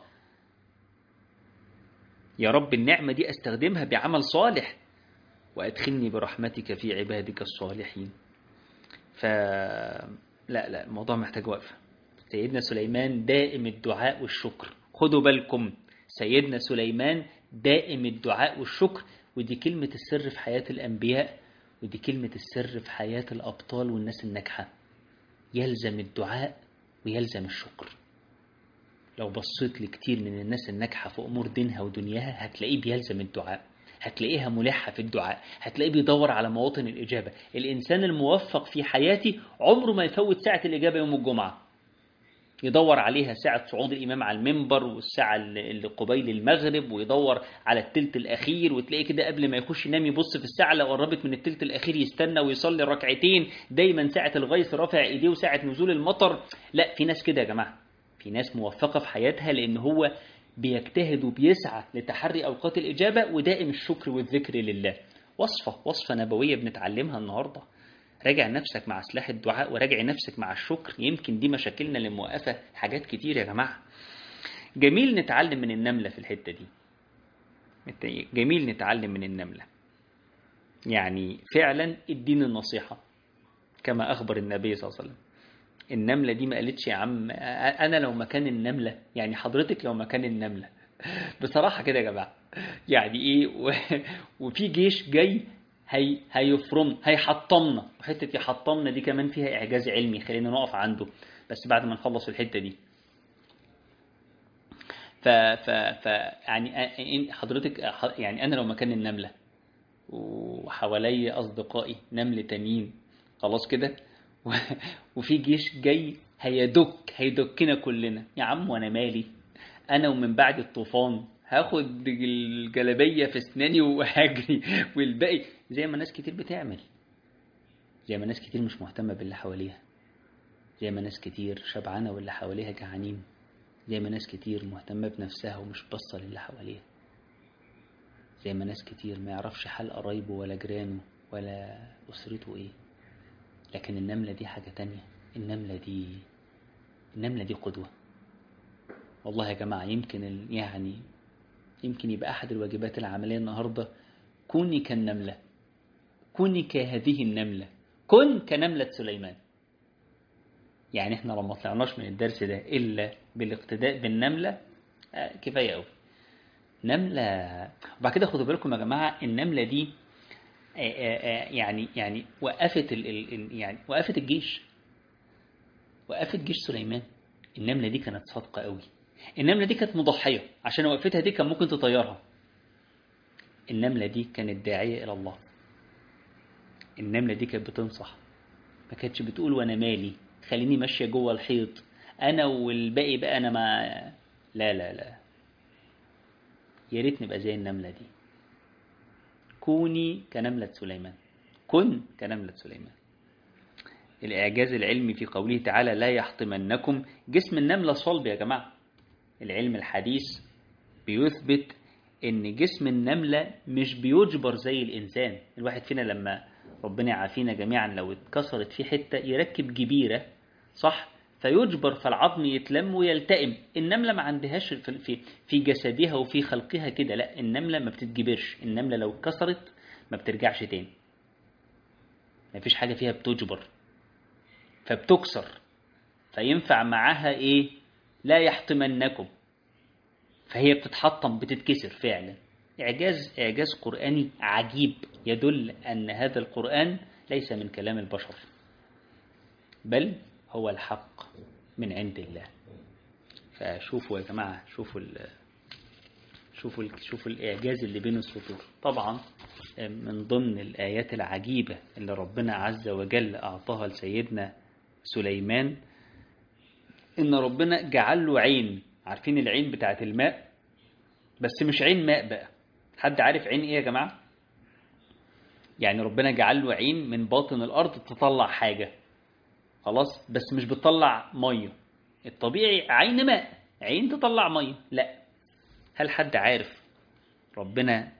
يا رب النعمة دي أستخدمها بعمل صالح وأدخلني برحمتك في عبادك الصالحين ف لا لا الموضوع محتاج وقفة سيدنا سليمان دائم الدعاء والشكر خدوا بالكم سيدنا سليمان دائم الدعاء والشكر ودي كلمة السر في حياة الأنبياء ودي كلمة السر في حياة الأبطال والناس الناجحة يلزم الدعاء ويلزم الشكر لو بصيت لكتير من الناس الناجحة في أمور دينها ودنياها هتلاقيه بيلزم الدعاء هتلاقيها ملحة في الدعاء هتلاقيه بيدور على مواطن الإجابة الإنسان الموفق في حياتي عمره ما يفوت ساعة الإجابة يوم الجمعة يدور عليها ساعة صعود الإمام على المنبر والساعة اللي قبيل المغرب ويدور على التلت الأخير وتلاقي كده قبل ما يخش ينام يبص في الساعة لو قربت من التلت الأخير يستنى ويصلي ركعتين دايما ساعة الغيث رافع إيديه وساعة نزول المطر لا في ناس كده يا جماعة في ناس موفقة في حياتها لأن هو بيجتهد وبيسعى لتحري أوقات الإجابة ودائم الشكر والذكر لله وصفة وصفة نبوية بنتعلمها النهاردة راجع نفسك مع سلاح الدعاء وراجع نفسك مع الشكر يمكن دي مشاكلنا اللي موقفة حاجات كتير يا جماعة جميل نتعلم من النملة في الحتة دي جميل نتعلم من النملة يعني فعلا الدين النصيحة كما أخبر النبي صلى الله عليه وسلم النملة دي ما قالتش يا عم أنا لو مكان النملة يعني حضرتك لو مكان النملة بصراحة كده يا جماعة يعني إيه و... وفي جيش جاي هي هيفرم هيحطمنا وحتة يحطمنا دي كمان فيها إعجاز علمي خلينا نقف عنده بس بعد ما نخلص الحتة دي ف ف ف يعني حضرتك يعني أنا لو مكان النملة وحوالي أصدقائي نمل تانيين خلاص كده وفي جيش جاي هيدك هيدكنا كلنا يا عم وانا مالي انا ومن بعد الطوفان هاخد الجلابيه في اسناني وهجري والباقي زي ما ناس كتير بتعمل زي ما ناس كتير مش مهتمه باللي حواليها زي ما ناس كتير شبعانه واللي حواليها جعانين زي ما ناس كتير مهتمه بنفسها ومش باصه للي حواليها زي ما ناس كتير ما يعرفش حال قرايبه ولا جيرانه ولا اسرته ايه لكن النملة دي حاجة تانية النملة دي النملة دي قدوة والله يا جماعة يمكن ال... يعني يمكن يبقى أحد الواجبات العملية النهاردة كوني كالنملة كوني كهذه النملة كن كنملة سليمان يعني احنا لما طلعناش من الدرس ده إلا بالاقتداء بالنملة آه كفاية أوي نملة وبعد كده خدوا بالكم يا جماعة النملة دي يعني يعني وقفت ال ال يعني وقفت الجيش وقفت جيش سليمان النملة دي كانت صادقة قوي النملة دي كانت مضحية عشان وقفتها دي كان ممكن تطيرها النملة دي كانت داعية إلى الله النملة دي كانت بتنصح ما كانتش بتقول وأنا مالي خليني ماشية جوه الحيط أنا والباقي بقى أنا ما لا لا لا يا ريت نبقى زي النملة دي كوني كنملة سليمان كن كنملة سليمان الإعجاز العلمي في قوله تعالى لا يحطمنكم جسم النملة صلب يا جماعة العلم الحديث بيثبت إن جسم النملة مش بيجبر زي الإنسان الواحد فينا لما ربنا يعافينا جميعا لو اتكسرت في حتة يركب جبيرة صح فيجبر فالعظم يتلم ويلتئم النملة ما عندهاش في, في جسدها وفي خلقها كده لا النملة ما بتتجبرش النملة لو اتكسرت ما بترجعش تاني ما فيش حاجة فيها بتجبر فبتكسر فينفع معاها ايه لا يحطمنكم فهي بتتحطم بتتكسر فعلا إعجاز إعجاز قرآني عجيب يدل أن هذا القرآن ليس من كلام البشر بل هو الحق من عند الله فشوفوا يا جماعة شوفوا ال شوفوا ال شوفوا الإعجاز اللي بين السطور طبعا من ضمن الآيات العجيبة اللي ربنا عز وجل أعطاها لسيدنا سليمان إن ربنا جعل له عين عارفين العين بتاعت الماء بس مش عين ماء بقى حد عارف عين إيه يا جماعة يعني ربنا جعل له عين من باطن الأرض تطلع حاجة خلاص بس مش بتطلع ميه الطبيعي عين ماء عين تطلع ميه لا هل حد عارف ربنا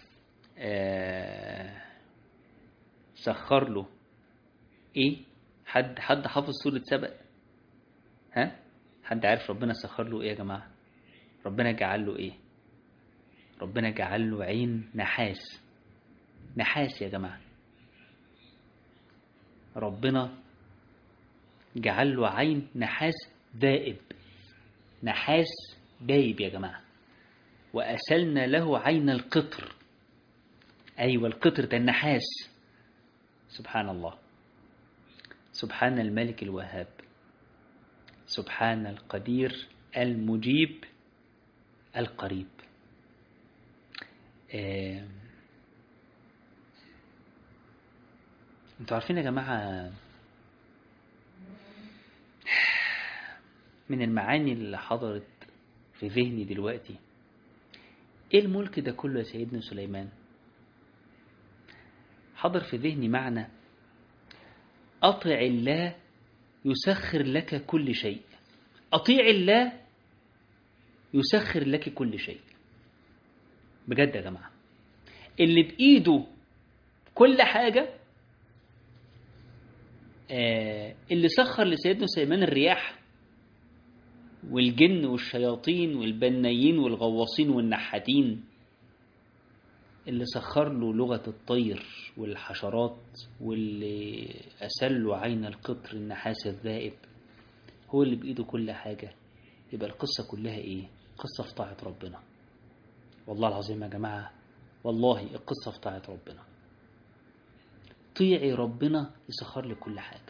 آه سخر له ايه حد حد حافظ سورة سبق ها حد عارف ربنا سخر له ايه يا جماعة ربنا جعل له ايه ربنا جعل له عين نحاس نحاس يا جماعة ربنا جعل له عين نحاس ذائب نحاس دايب يا جماعة وأسلنا له عين القطر أيوة القطر ده النحاس سبحان الله سبحان الملك الوهاب سبحان القدير المجيب القريب آه. انتوا عارفين يا جماعه من المعاني اللي حضرت في ذهني دلوقتي ايه الملك ده كله يا سيدنا سليمان حضر في ذهني معنى أطع الله يسخر لك كل شيء أطيع الله يسخر لك كل شيء بجد يا جماعة اللي بإيده كل حاجة آه اللي سخر لسيدنا سليمان الرياح والجن والشياطين والبنايين والغواصين والنحاتين اللي سخر له لغة الطير والحشرات واللي أسل له عين القطر النحاس الذائب هو اللي بإيده كل حاجة يبقى القصة كلها إيه قصة في طاعة ربنا والله العظيم يا جماعة والله القصة في طاعة ربنا طيعي ربنا يسخر لك كل حاجة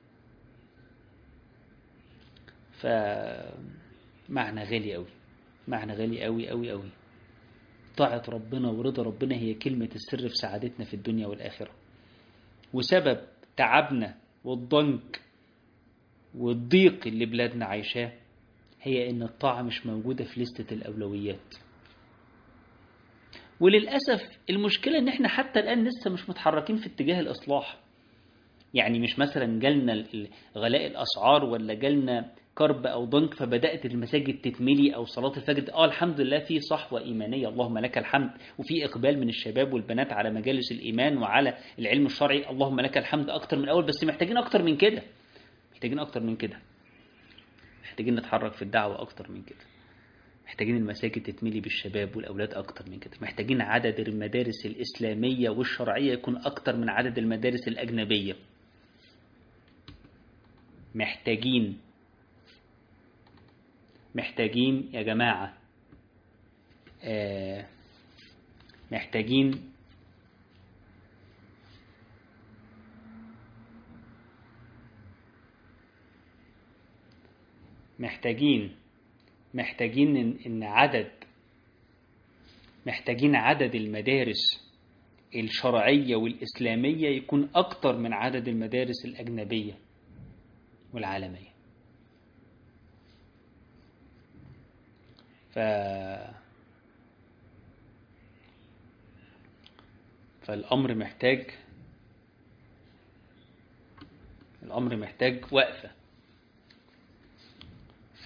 فمعنى غالي قوي معنى غالي قوي قوي قوي طاعة ربنا ورضا ربنا هي كلمة السر في سعادتنا في الدنيا والآخرة وسبب تعبنا والضنك والضيق اللي بلادنا عايشاه هي ان الطاعة مش موجودة في لستة الأولويات وللأسف المشكلة ان احنا حتى الآن لسه مش متحركين في اتجاه الإصلاح يعني مش مثلا جالنا غلاء الأسعار ولا جالنا كرب أو ضنك فبدأت المساجد تتملي أو صلاة الفجر اه الحمد لله في صحوة إيمانية اللهم لك الحمد وفي إقبال من الشباب والبنات على مجالس الإيمان وعلى العلم الشرعي اللهم لك الحمد أكتر من الأول بس محتاجين أكتر من كده محتاجين أكتر من كده محتاجين نتحرك في الدعوة أكتر من كده محتاجين المساجد تتملي بالشباب والأولاد أكتر من كده محتاجين عدد المدارس الإسلامية والشرعية يكون أكتر من عدد المدارس الأجنبية محتاجين محتاجين يا جماعة آه محتاجين محتاجين محتاجين إن, إن عدد محتاجين عدد المدارس الشرعية والإسلامية يكون أكتر من عدد المدارس الأجنبية والعالمية ف فالأمر محتاج الأمر محتاج وقفة ف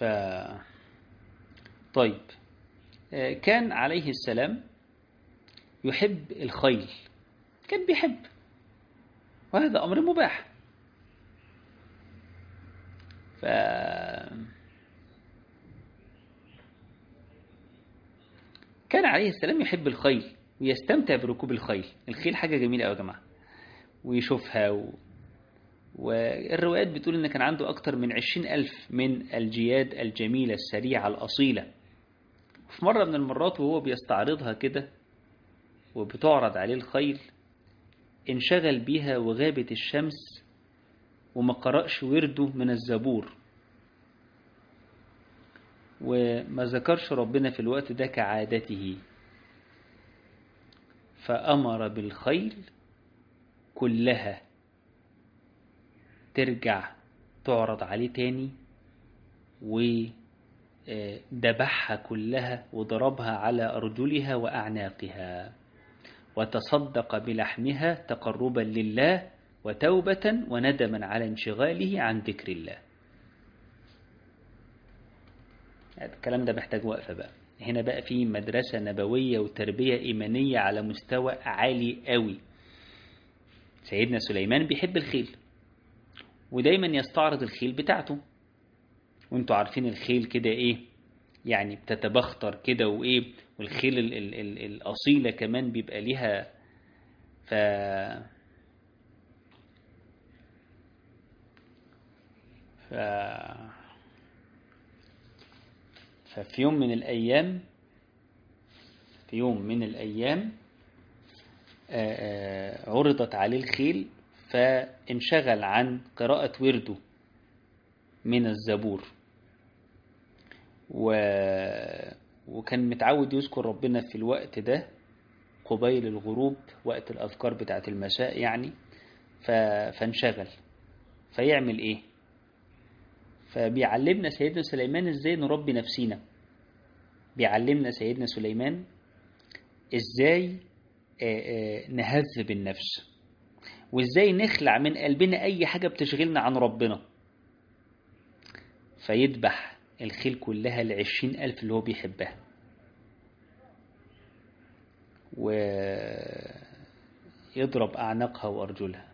طيب كان عليه السلام يحب الخيل كان بيحب وهذا أمر مباح ف كان عليه السلام يحب الخيل ويستمتع بركوب الخيل الخيل حاجة جميلة أوي يا جماعة ويشوفها و... والروايات بتقول إن كان عنده أكتر من عشرين ألف من الجياد الجميلة السريعة الأصيلة في مرة من المرات وهو بيستعرضها كده وبتعرض عليه الخيل انشغل بيها وغابت الشمس وما قرأش ورده من الزبور وما ذكرش ربنا في الوقت ده كعادته فأمر بالخيل كلها ترجع تعرض عليه تاني ودبحها كلها وضربها على أرجلها وأعناقها وتصدق بلحمها تقربا لله وتوبة وندما على انشغاله عن ذكر الله الكلام ده محتاج وقفة بقى هنا بقى في مدرسة نبوية وتربية إيمانية على مستوى عالي قوي سيدنا سليمان بيحب الخيل ودايما يستعرض الخيل بتاعته وانتوا عارفين الخيل كده ايه يعني بتتبختر كده وايه والخيل ال ال ال الأصيلة كمان بيبقى ليها ف ف ففي يوم من الأيام في يوم من الأيام عرضت عليه الخيل فانشغل عن قراءة ورده من الزبور و... وكان متعود يذكر ربنا في الوقت ده قبيل الغروب وقت الأذكار بتاعة المساء يعني ف... فانشغل فيعمل ايه فبيعلمنا سيدنا سليمان ازاي نربي نفسينا بيعلمنا سيدنا سليمان ازاي نهذب النفس وازاي نخلع من قلبنا اي حاجة بتشغلنا عن ربنا فيذبح الخيل كلها لعشرين ألف اللي هو بيحبها ويضرب أعناقها وأرجلها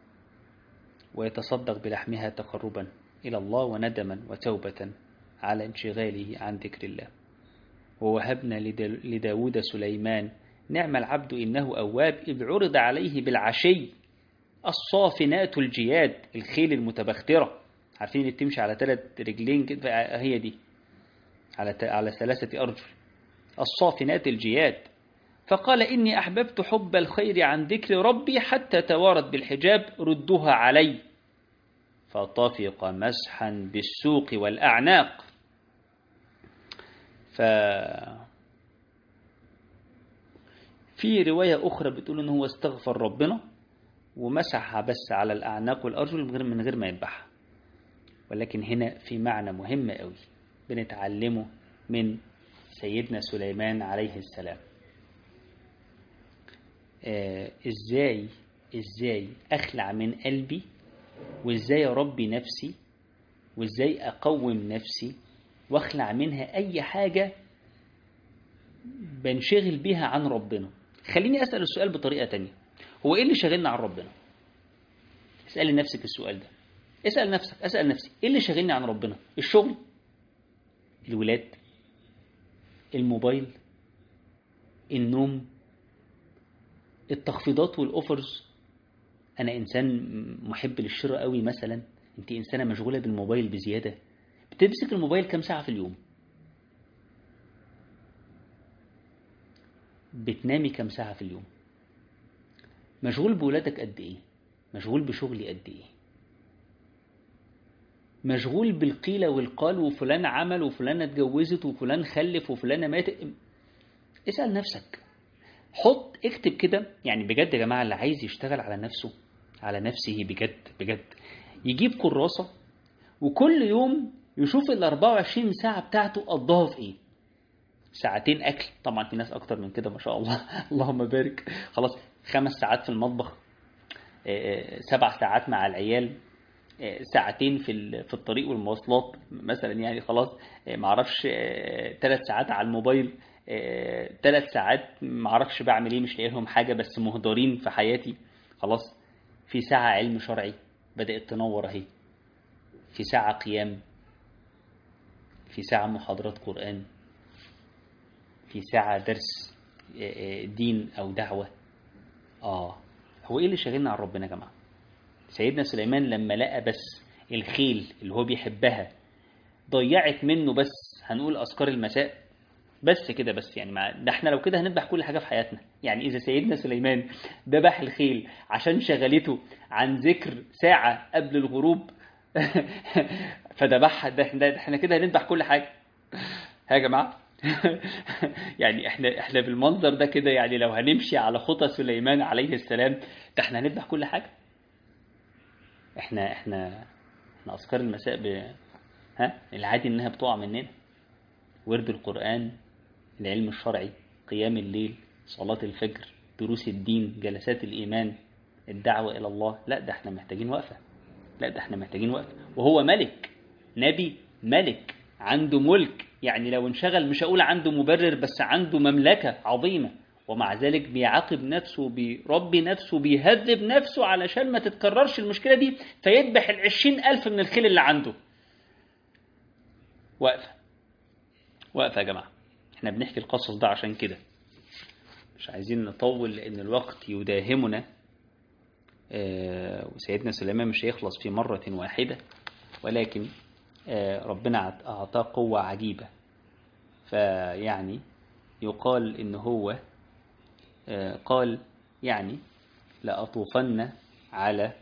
ويتصدق بلحمها تقربا إلى الله وندما وتوبة على انشغاله عن ذكر الله ووهبنا لداود سليمان نعم العبد إنه أواب إذ عرض عليه بالعشي الصافنات الجياد الخيل المتبخترة عارفين اللي بتمشي على ثلاث رجلين كده هي دي على على ثلاثة أرجل الصافنات الجياد فقال إني أحببت حب الخير عن ذكر ربي حتى توارت بالحجاب ردوها علي فطفق مسحا بالسوق والأعناق ف في رواية أخرى بتقول إن هو استغفر ربنا ومسحها بس على الأعناق والأرجل من غير من غير ما يذبحها ولكن هنا في معنى مهم قوي بنتعلمه من سيدنا سليمان عليه السلام آه ازاي ازاي اخلع من قلبي وازاي اربي نفسي وازاي اقوم نفسي واخلع منها اي حاجة بنشغل بيها عن ربنا خليني اسأل السؤال بطريقة تانية هو ايه اللي شاغلنا عن ربنا اسأل نفسك السؤال ده اسأل نفسك اسأل نفسي ايه اللي شاغلني عن ربنا الشغل الولاد الموبايل النوم التخفيضات والاوفرز انا انسان محب للشراء قوي مثلا انت انسانه مشغوله بالموبايل بزياده بتمسك الموبايل كام ساعه في اليوم بتنامي كام ساعه في اليوم مشغول بولادك قد ايه مشغول بشغلي قد ايه مشغول بالقيل والقال وفلان عمل وفلانة اتجوزت وفلان خلف وفلانة مات اسأل نفسك حط اكتب كده يعني بجد يا جماعة اللي عايز يشتغل على نفسه على نفسه بجد بجد يجيب كراسة وكل يوم يشوف ال 24 ساعة بتاعته قضاها في ايه ساعتين اكل طبعا في ناس اكتر من كده ما شاء الله اللهم بارك خلاص خمس ساعات في المطبخ سبع ساعات مع العيال ساعتين في في الطريق والمواصلات مثلا يعني خلاص معرفش ثلاث ساعات على الموبايل ثلاث ساعات معرفش بعمل ايه مش لاقي لهم حاجه بس مهدرين في حياتي خلاص في ساعه علم شرعي بدات تنور اهي في ساعه قيام في ساعه محاضرات قران في ساعه درس دين او دعوه اه هو ايه اللي شاغلنا عن ربنا يا جماعه سيدنا سليمان لما لقى بس الخيل اللي هو بيحبها ضيعت منه بس هنقول أذكار المساء بس كده بس يعني مع ده احنا لو كده هنذبح كل حاجة في حياتنا يعني إذا سيدنا سليمان ذبح الخيل عشان شغلته عن ذكر ساعة قبل الغروب فذبحها ده احنا, ده احنا كده هنذبح كل حاجة ها يا جماعة يعني احنا احنا بالمنظر ده كده يعني لو هنمشي على خطى سليمان عليه السلام ده احنا هنذبح كل حاجة احنا احنا احنا اذكار المساء ب ها العادي انها بتقع مننا ورد القران العلم الشرعي قيام الليل صلاه الفجر دروس الدين جلسات الايمان الدعوه الى الله لا ده احنا محتاجين وقفه لا ده احنا محتاجين وقفه وهو ملك نبي ملك عنده ملك يعني لو انشغل مش هقول عنده مبرر بس عنده مملكه عظيمه ومع ذلك بيعاقب نفسه بيربي نفسه بيهذب نفسه علشان ما تتكررش المشكلة دي فيذبح العشرين ألف من الخيل اللي عنده وقفة وقفة يا جماعة احنا بنحكي القصص ده عشان كده مش عايزين نطول لأن الوقت يداهمنا آه وسيدنا سليمان مش هيخلص في مرة واحدة ولكن آه ربنا أعطاه قوة عجيبة فيعني يقال إن هو قال يعني لأطوفن على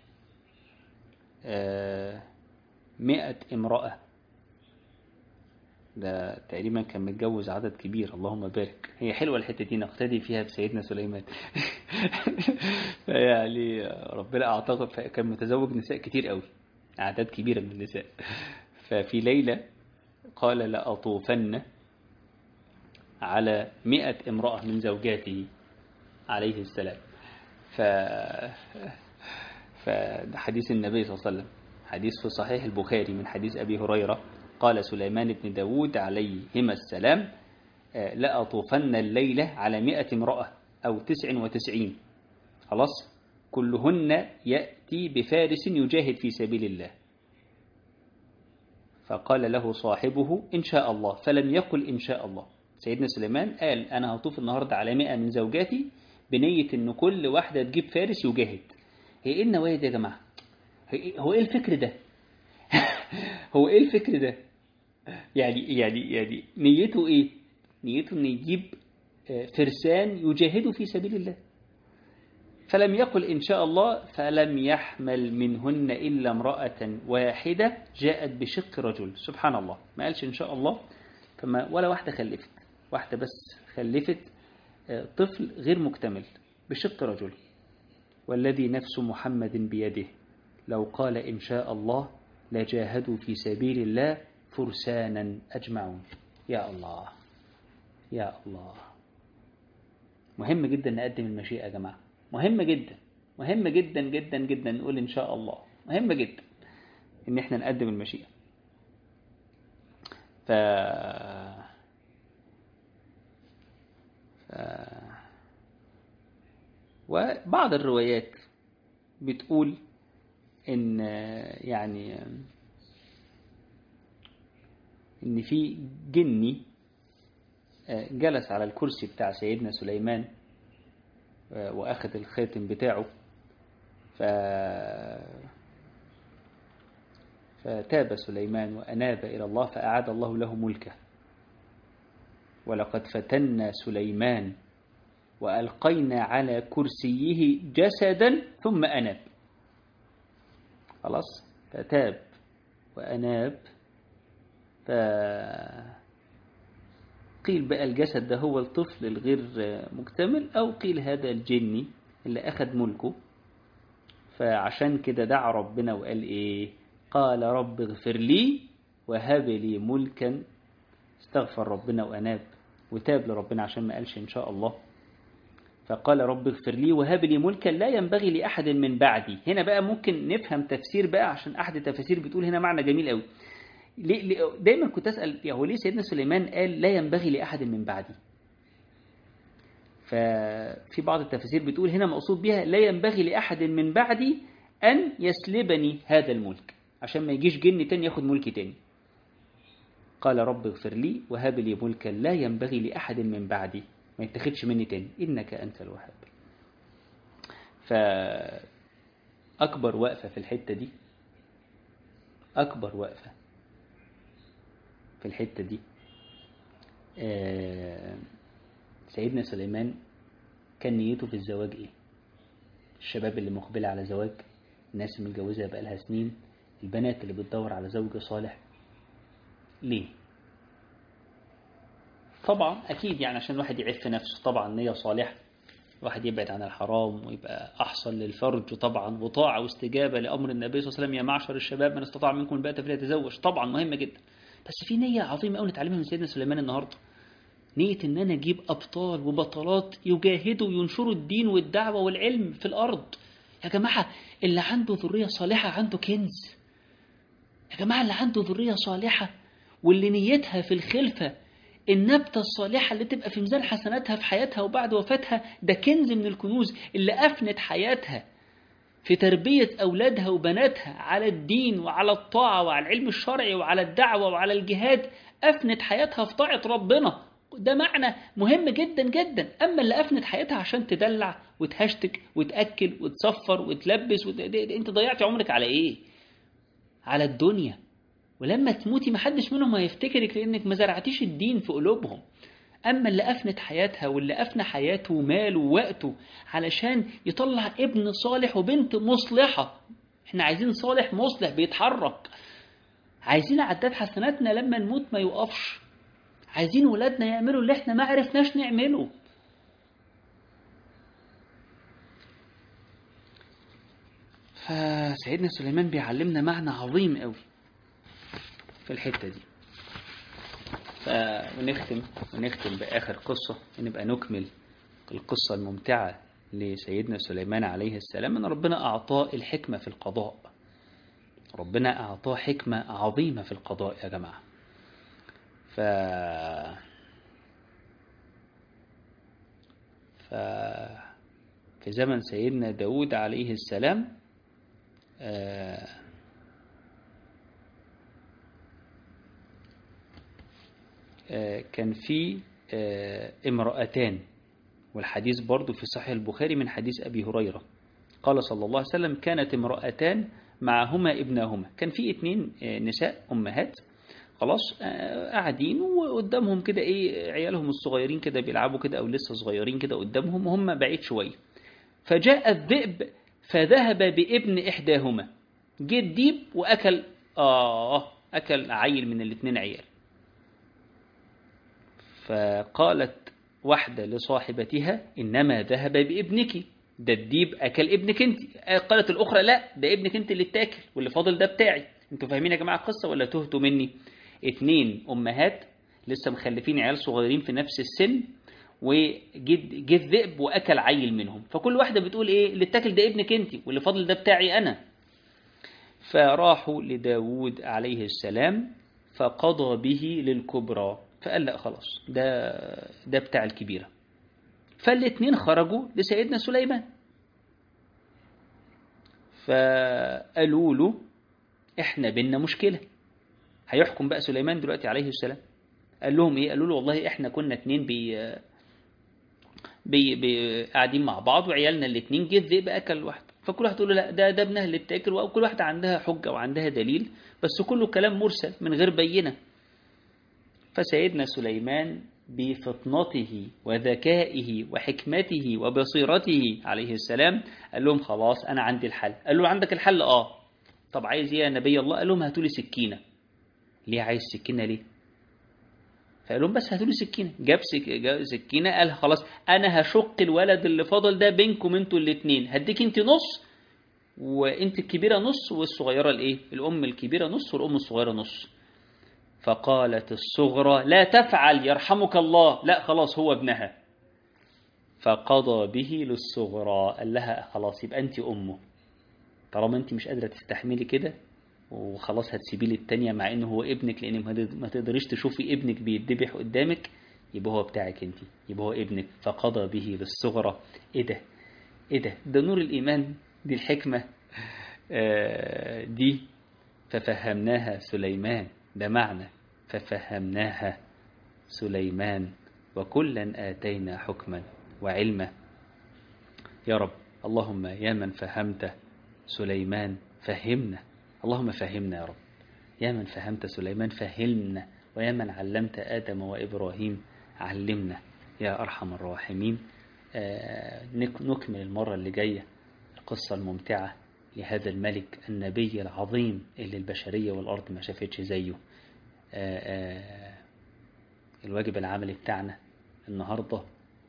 مئة امرأة ده تقريبا كان متجوز عدد كبير اللهم بارك هي حلوة الحتة دي نقتدي فيها بسيدنا سليمان يعني ربنا أعتقد كان متزوج نساء كتير قوي أعداد كبيرة من النساء ففي ليلة قال لأطوفن على مئة امرأة من زوجاته عليه السلام ف فحديث النبي صلى الله عليه وسلم حديث في صحيح البخاري من حديث أبي هريرة قال سليمان بن داود عليهما السلام لأطوفن الليلة على مئة امرأة أو تسع وتسعين خلاص كلهن يأتي بفارس يجاهد في سبيل الله فقال له صاحبه إن شاء الله فلم يقل إن شاء الله سيدنا سليمان قال أنا هطوف النهاردة على مئة من زوجاتي بنية إن كل واحدة تجيب فارس يجاهد هي إيه النوايا دي يا جماعة هو إيه الفكر ده هو ايه الفكر ده يعني يعني يعني نيته ايه نيته انه يجيب فرسان يجاهدوا في سبيل الله فلم يقل إن شاء الله فلم يحمل منهن إلا امرأة واحدة جاءت بشق رجل سبحان الله ما قالش إن شاء الله فما ولا واحدة خلفت واحدة بس خلفت طفل غير مكتمل بشق رجل والذي نفس محمد بيده لو قال إن شاء الله لجاهدوا في سبيل الله فرسانا أجمعون يا الله يا الله مهم جدا نقدم المشيئة يا جماعة مهم جدا مهم جدا جدا جدا نقول إن شاء الله مهم جدا إن إحنا نقدم المشيئة ف... ف... وبعض الروايات بتقول إن يعني إن في جني جلس على الكرسي بتاع سيدنا سليمان وأخذ الخاتم بتاعه ف... فتاب سليمان وأناب إلى الله فأعاد الله له ملكه ولقد فتنا سليمان وألقينا على كرسيه جسدا ثم أناب خلاص فتاب وأناب ف قيل بقى الجسد ده هو الطفل الغير مكتمل أو قيل هذا الجني اللي أخذ ملكه فعشان كده دعا ربنا وقال إيه قال رب اغفر لي وهب لي ملكا استغفر ربنا وأناب وتاب لربنا عشان ما قالش إن شاء الله فقال رب اغفر لي وهب لي ملكا لا ينبغي لأحد من بعدي هنا بقى ممكن نفهم تفسير بقى عشان أحد التفاسير بتقول هنا معنى جميل قوي دايما كنت أسأل هو ليه سيدنا سليمان قال لا ينبغي لأحد من بعدي ففي بعض التفاسير بتقول هنا مقصود بها لا ينبغي لأحد من بعدي أن يسلبني هذا الملك عشان ما يجيش جن تاني ياخد ملكي تاني قال رب اغفر لي وهب لي ملكا لا ينبغي لأحد من بعدي ما يتخدش مني تاني إنك أنت الوهاب فأكبر وقفة في الحتة دي أكبر وقفة في الحتة دي سيدنا سليمان كان نيته في الزواج إيه الشباب اللي مقبلة على زواج الناس المتجوزة بقى لها سنين البنات اللي بتدور على زوج صالح ليه طبعا أكيد يعني عشان الواحد يعف نفسه طبعا نية صالحة الواحد يبعد عن الحرام ويبقى أحصن للفرج طبعا وطاعة واستجابة لأمر النبي صلى الله عليه وسلم يا معشر الشباب من استطاع منكم الباءة فليتزوج طبعا مهمة جدا بس في نية عظيمة قوي نتعلمها من سيدنا سليمان النهاردة نية إن أنا أجيب أبطال وبطلات يجاهدوا وينشروا الدين والدعوة والعلم في الأرض يا جماعة اللي عنده ذرية صالحة عنده كنز يا جماعة اللي عنده ذرية صالحة واللي نيتها في الخلفة النبتة الصالحة اللي تبقى في ميزان حسناتها في حياتها وبعد وفاتها ده كنز من الكنوز اللي أفنت حياتها في تربية أولادها وبناتها على الدين وعلى الطاعة وعلى العلم الشرعي وعلى الدعوة وعلى الجهاد أفنت حياتها في طاعة ربنا ده معنى مهم جدا جدا أما اللي أفنت حياتها عشان تدلع وتهشتك وتأكل وتصفر وتلبس وت... أنت ضيعت عمرك على إيه؟ على الدنيا ولما تموتي محدش منهم هيفتكرك لأنك ما زرعتيش الدين في قلوبهم أما اللي أفنت حياتها واللي أفنى حياته وماله ووقته علشان يطلع ابن صالح وبنت مصلحة احنا عايزين صالح مصلح بيتحرك عايزين عداد حسناتنا لما نموت ما يوقفش عايزين ولادنا يعملوا اللي احنا ما عرفناش نعمله فسيدنا سليمان بيعلمنا معنى عظيم قوي في الحتة دي ونختم ونختم بآخر قصة ونبقى نكمل القصة الممتعة لسيدنا سليمان عليه السلام أن ربنا أعطاه الحكمة في القضاء ربنا أعطاه حكمة عظيمة في القضاء يا جماعة ف ف في زمن سيدنا داود عليه السلام آه كان في امرأتان والحديث برضو في صحيح البخاري من حديث أبي هريرة قال صلى الله عليه وسلم كانت امرأتان معهما ابناهما كان في اتنين نساء أمهات خلاص قاعدين وقدامهم كده ايه عيالهم الصغيرين كده بيلعبوا كده او لسه صغيرين كده قدامهم وهم بعيد شويه فجاء الذئب فذهب بابن احداهما جه الديب واكل اه اكل عيل من الاثنين عيال فقالت واحده لصاحبتها انما ذهب بابنك ده الديب اكل ابنك انت قالت الاخرى لا ده ابنك انت اللي اتاكل واللي فاضل ده بتاعي انتوا فاهمين يا جماعه القصه ولا تهتوا مني اتنين امهات لسه مخلفين عيال صغيرين في نفس السن وجه الذئب واكل عيل منهم فكل واحده بتقول ايه اللي اتاكل ده ابنك انت واللي فاضل ده بتاعي انا فراحوا لداود عليه السلام فقضى به للكبرى فقال لا خلاص ده ده بتاع الكبيره فالاتنين خرجوا لسيدنا سليمان فقالوا له احنا بينا مشكله هيحكم بقى سليمان دلوقتي عليه السلام قال لهم ايه قالوا له والله احنا كنا اتنين بي بي, بي قاعدين مع بعض وعيالنا الاتنين جه الذئب اكل واحد فكل واحد تقول له لا ده ده ابنها اللي بتاكل وكل واحده عندها حجه وعندها دليل بس كله كلام مرسل من غير بينه فسيدنا سليمان بفطنته وذكائه وحكمته وبصيرته عليه السلام قال لهم خلاص انا عندي الحل قال له عندك الحل اه طب عايز ايه يا نبي الله قال لهم هاتوا لي سكينه ليه عايز سكينه ليه فقال لهم بس هاتوا لي سكينه جاب سكينه قال خلاص انا هشق الولد اللي فاضل ده بينكم انتوا الاثنين هديك انت نص وانت الكبيره نص والصغيره الايه الام الكبيره نص والام الصغيره نص فقالت الصغرى لا تفعل يرحمك الله لا خلاص هو ابنها فقضى به للصغرى قال لها خلاص يبقى انت امه طالما انت مش قادره تستحملي كده وخلاص هتسيبيه للتانية مع انه هو ابنك لان ما تقدريش تشوفي ابنك بيتذبح قدامك يبقى هو بتاعك انت يبقى هو ابنك فقضى به للصغرى ايه ده ايه ده ده نور الايمان دي الحكمة آه دي ففهمناها سليمان ده معنى ففهمناها سليمان وكلا آتينا حكما وعلما يا رب اللهم يا من فهمت سليمان فهمنا اللهم فهمنا يا رب يا من فهمت سليمان فهمنا ويا من علمت آدم وإبراهيم علمنا يا أرحم الراحمين آه نكمل المرة اللي جاية القصة الممتعة لهذا الملك النبي العظيم اللي البشرية والأرض ما شافتش زيه آه آه الواجب العملي بتاعنا النهاردة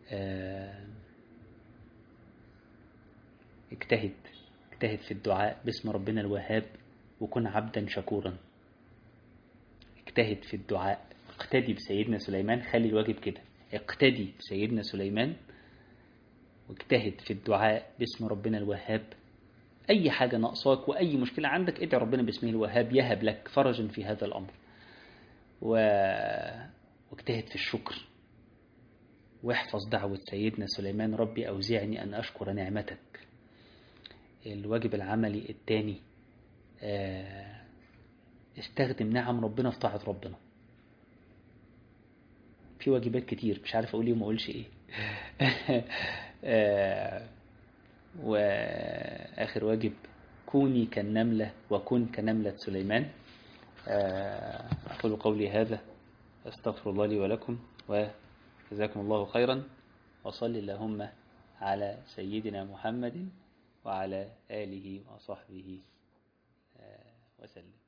اجتهد اجتهد في الدعاء باسم ربنا الوهاب وكن عبدا شكورا اجتهد في الدعاء اقتدي بسيدنا سليمان خلي الواجب كده اقتدي بسيدنا سليمان واجتهد في الدعاء باسم ربنا الوهاب أي حاجة ناقصاك وأي مشكلة عندك ادعي ربنا باسمه الوهاب يهب لك فرجا في هذا الأمر و... واجتهد في الشكر واحفظ دعوة سيدنا سليمان ربي أوزعني أن أشكر نعمتك الواجب العملي الثاني استخدم نعم ربنا في طاعة ربنا في واجبات كتير مش عارف أقول ايه وما أقولش إيه وآخر واجب كوني كالنملة وكن كنملة سليمان أقول قولي هذا أستغفر الله لي ولكم وجزاكم الله خيرا وصل اللهم على سيدنا محمد وعلى آله وصحبه وسلم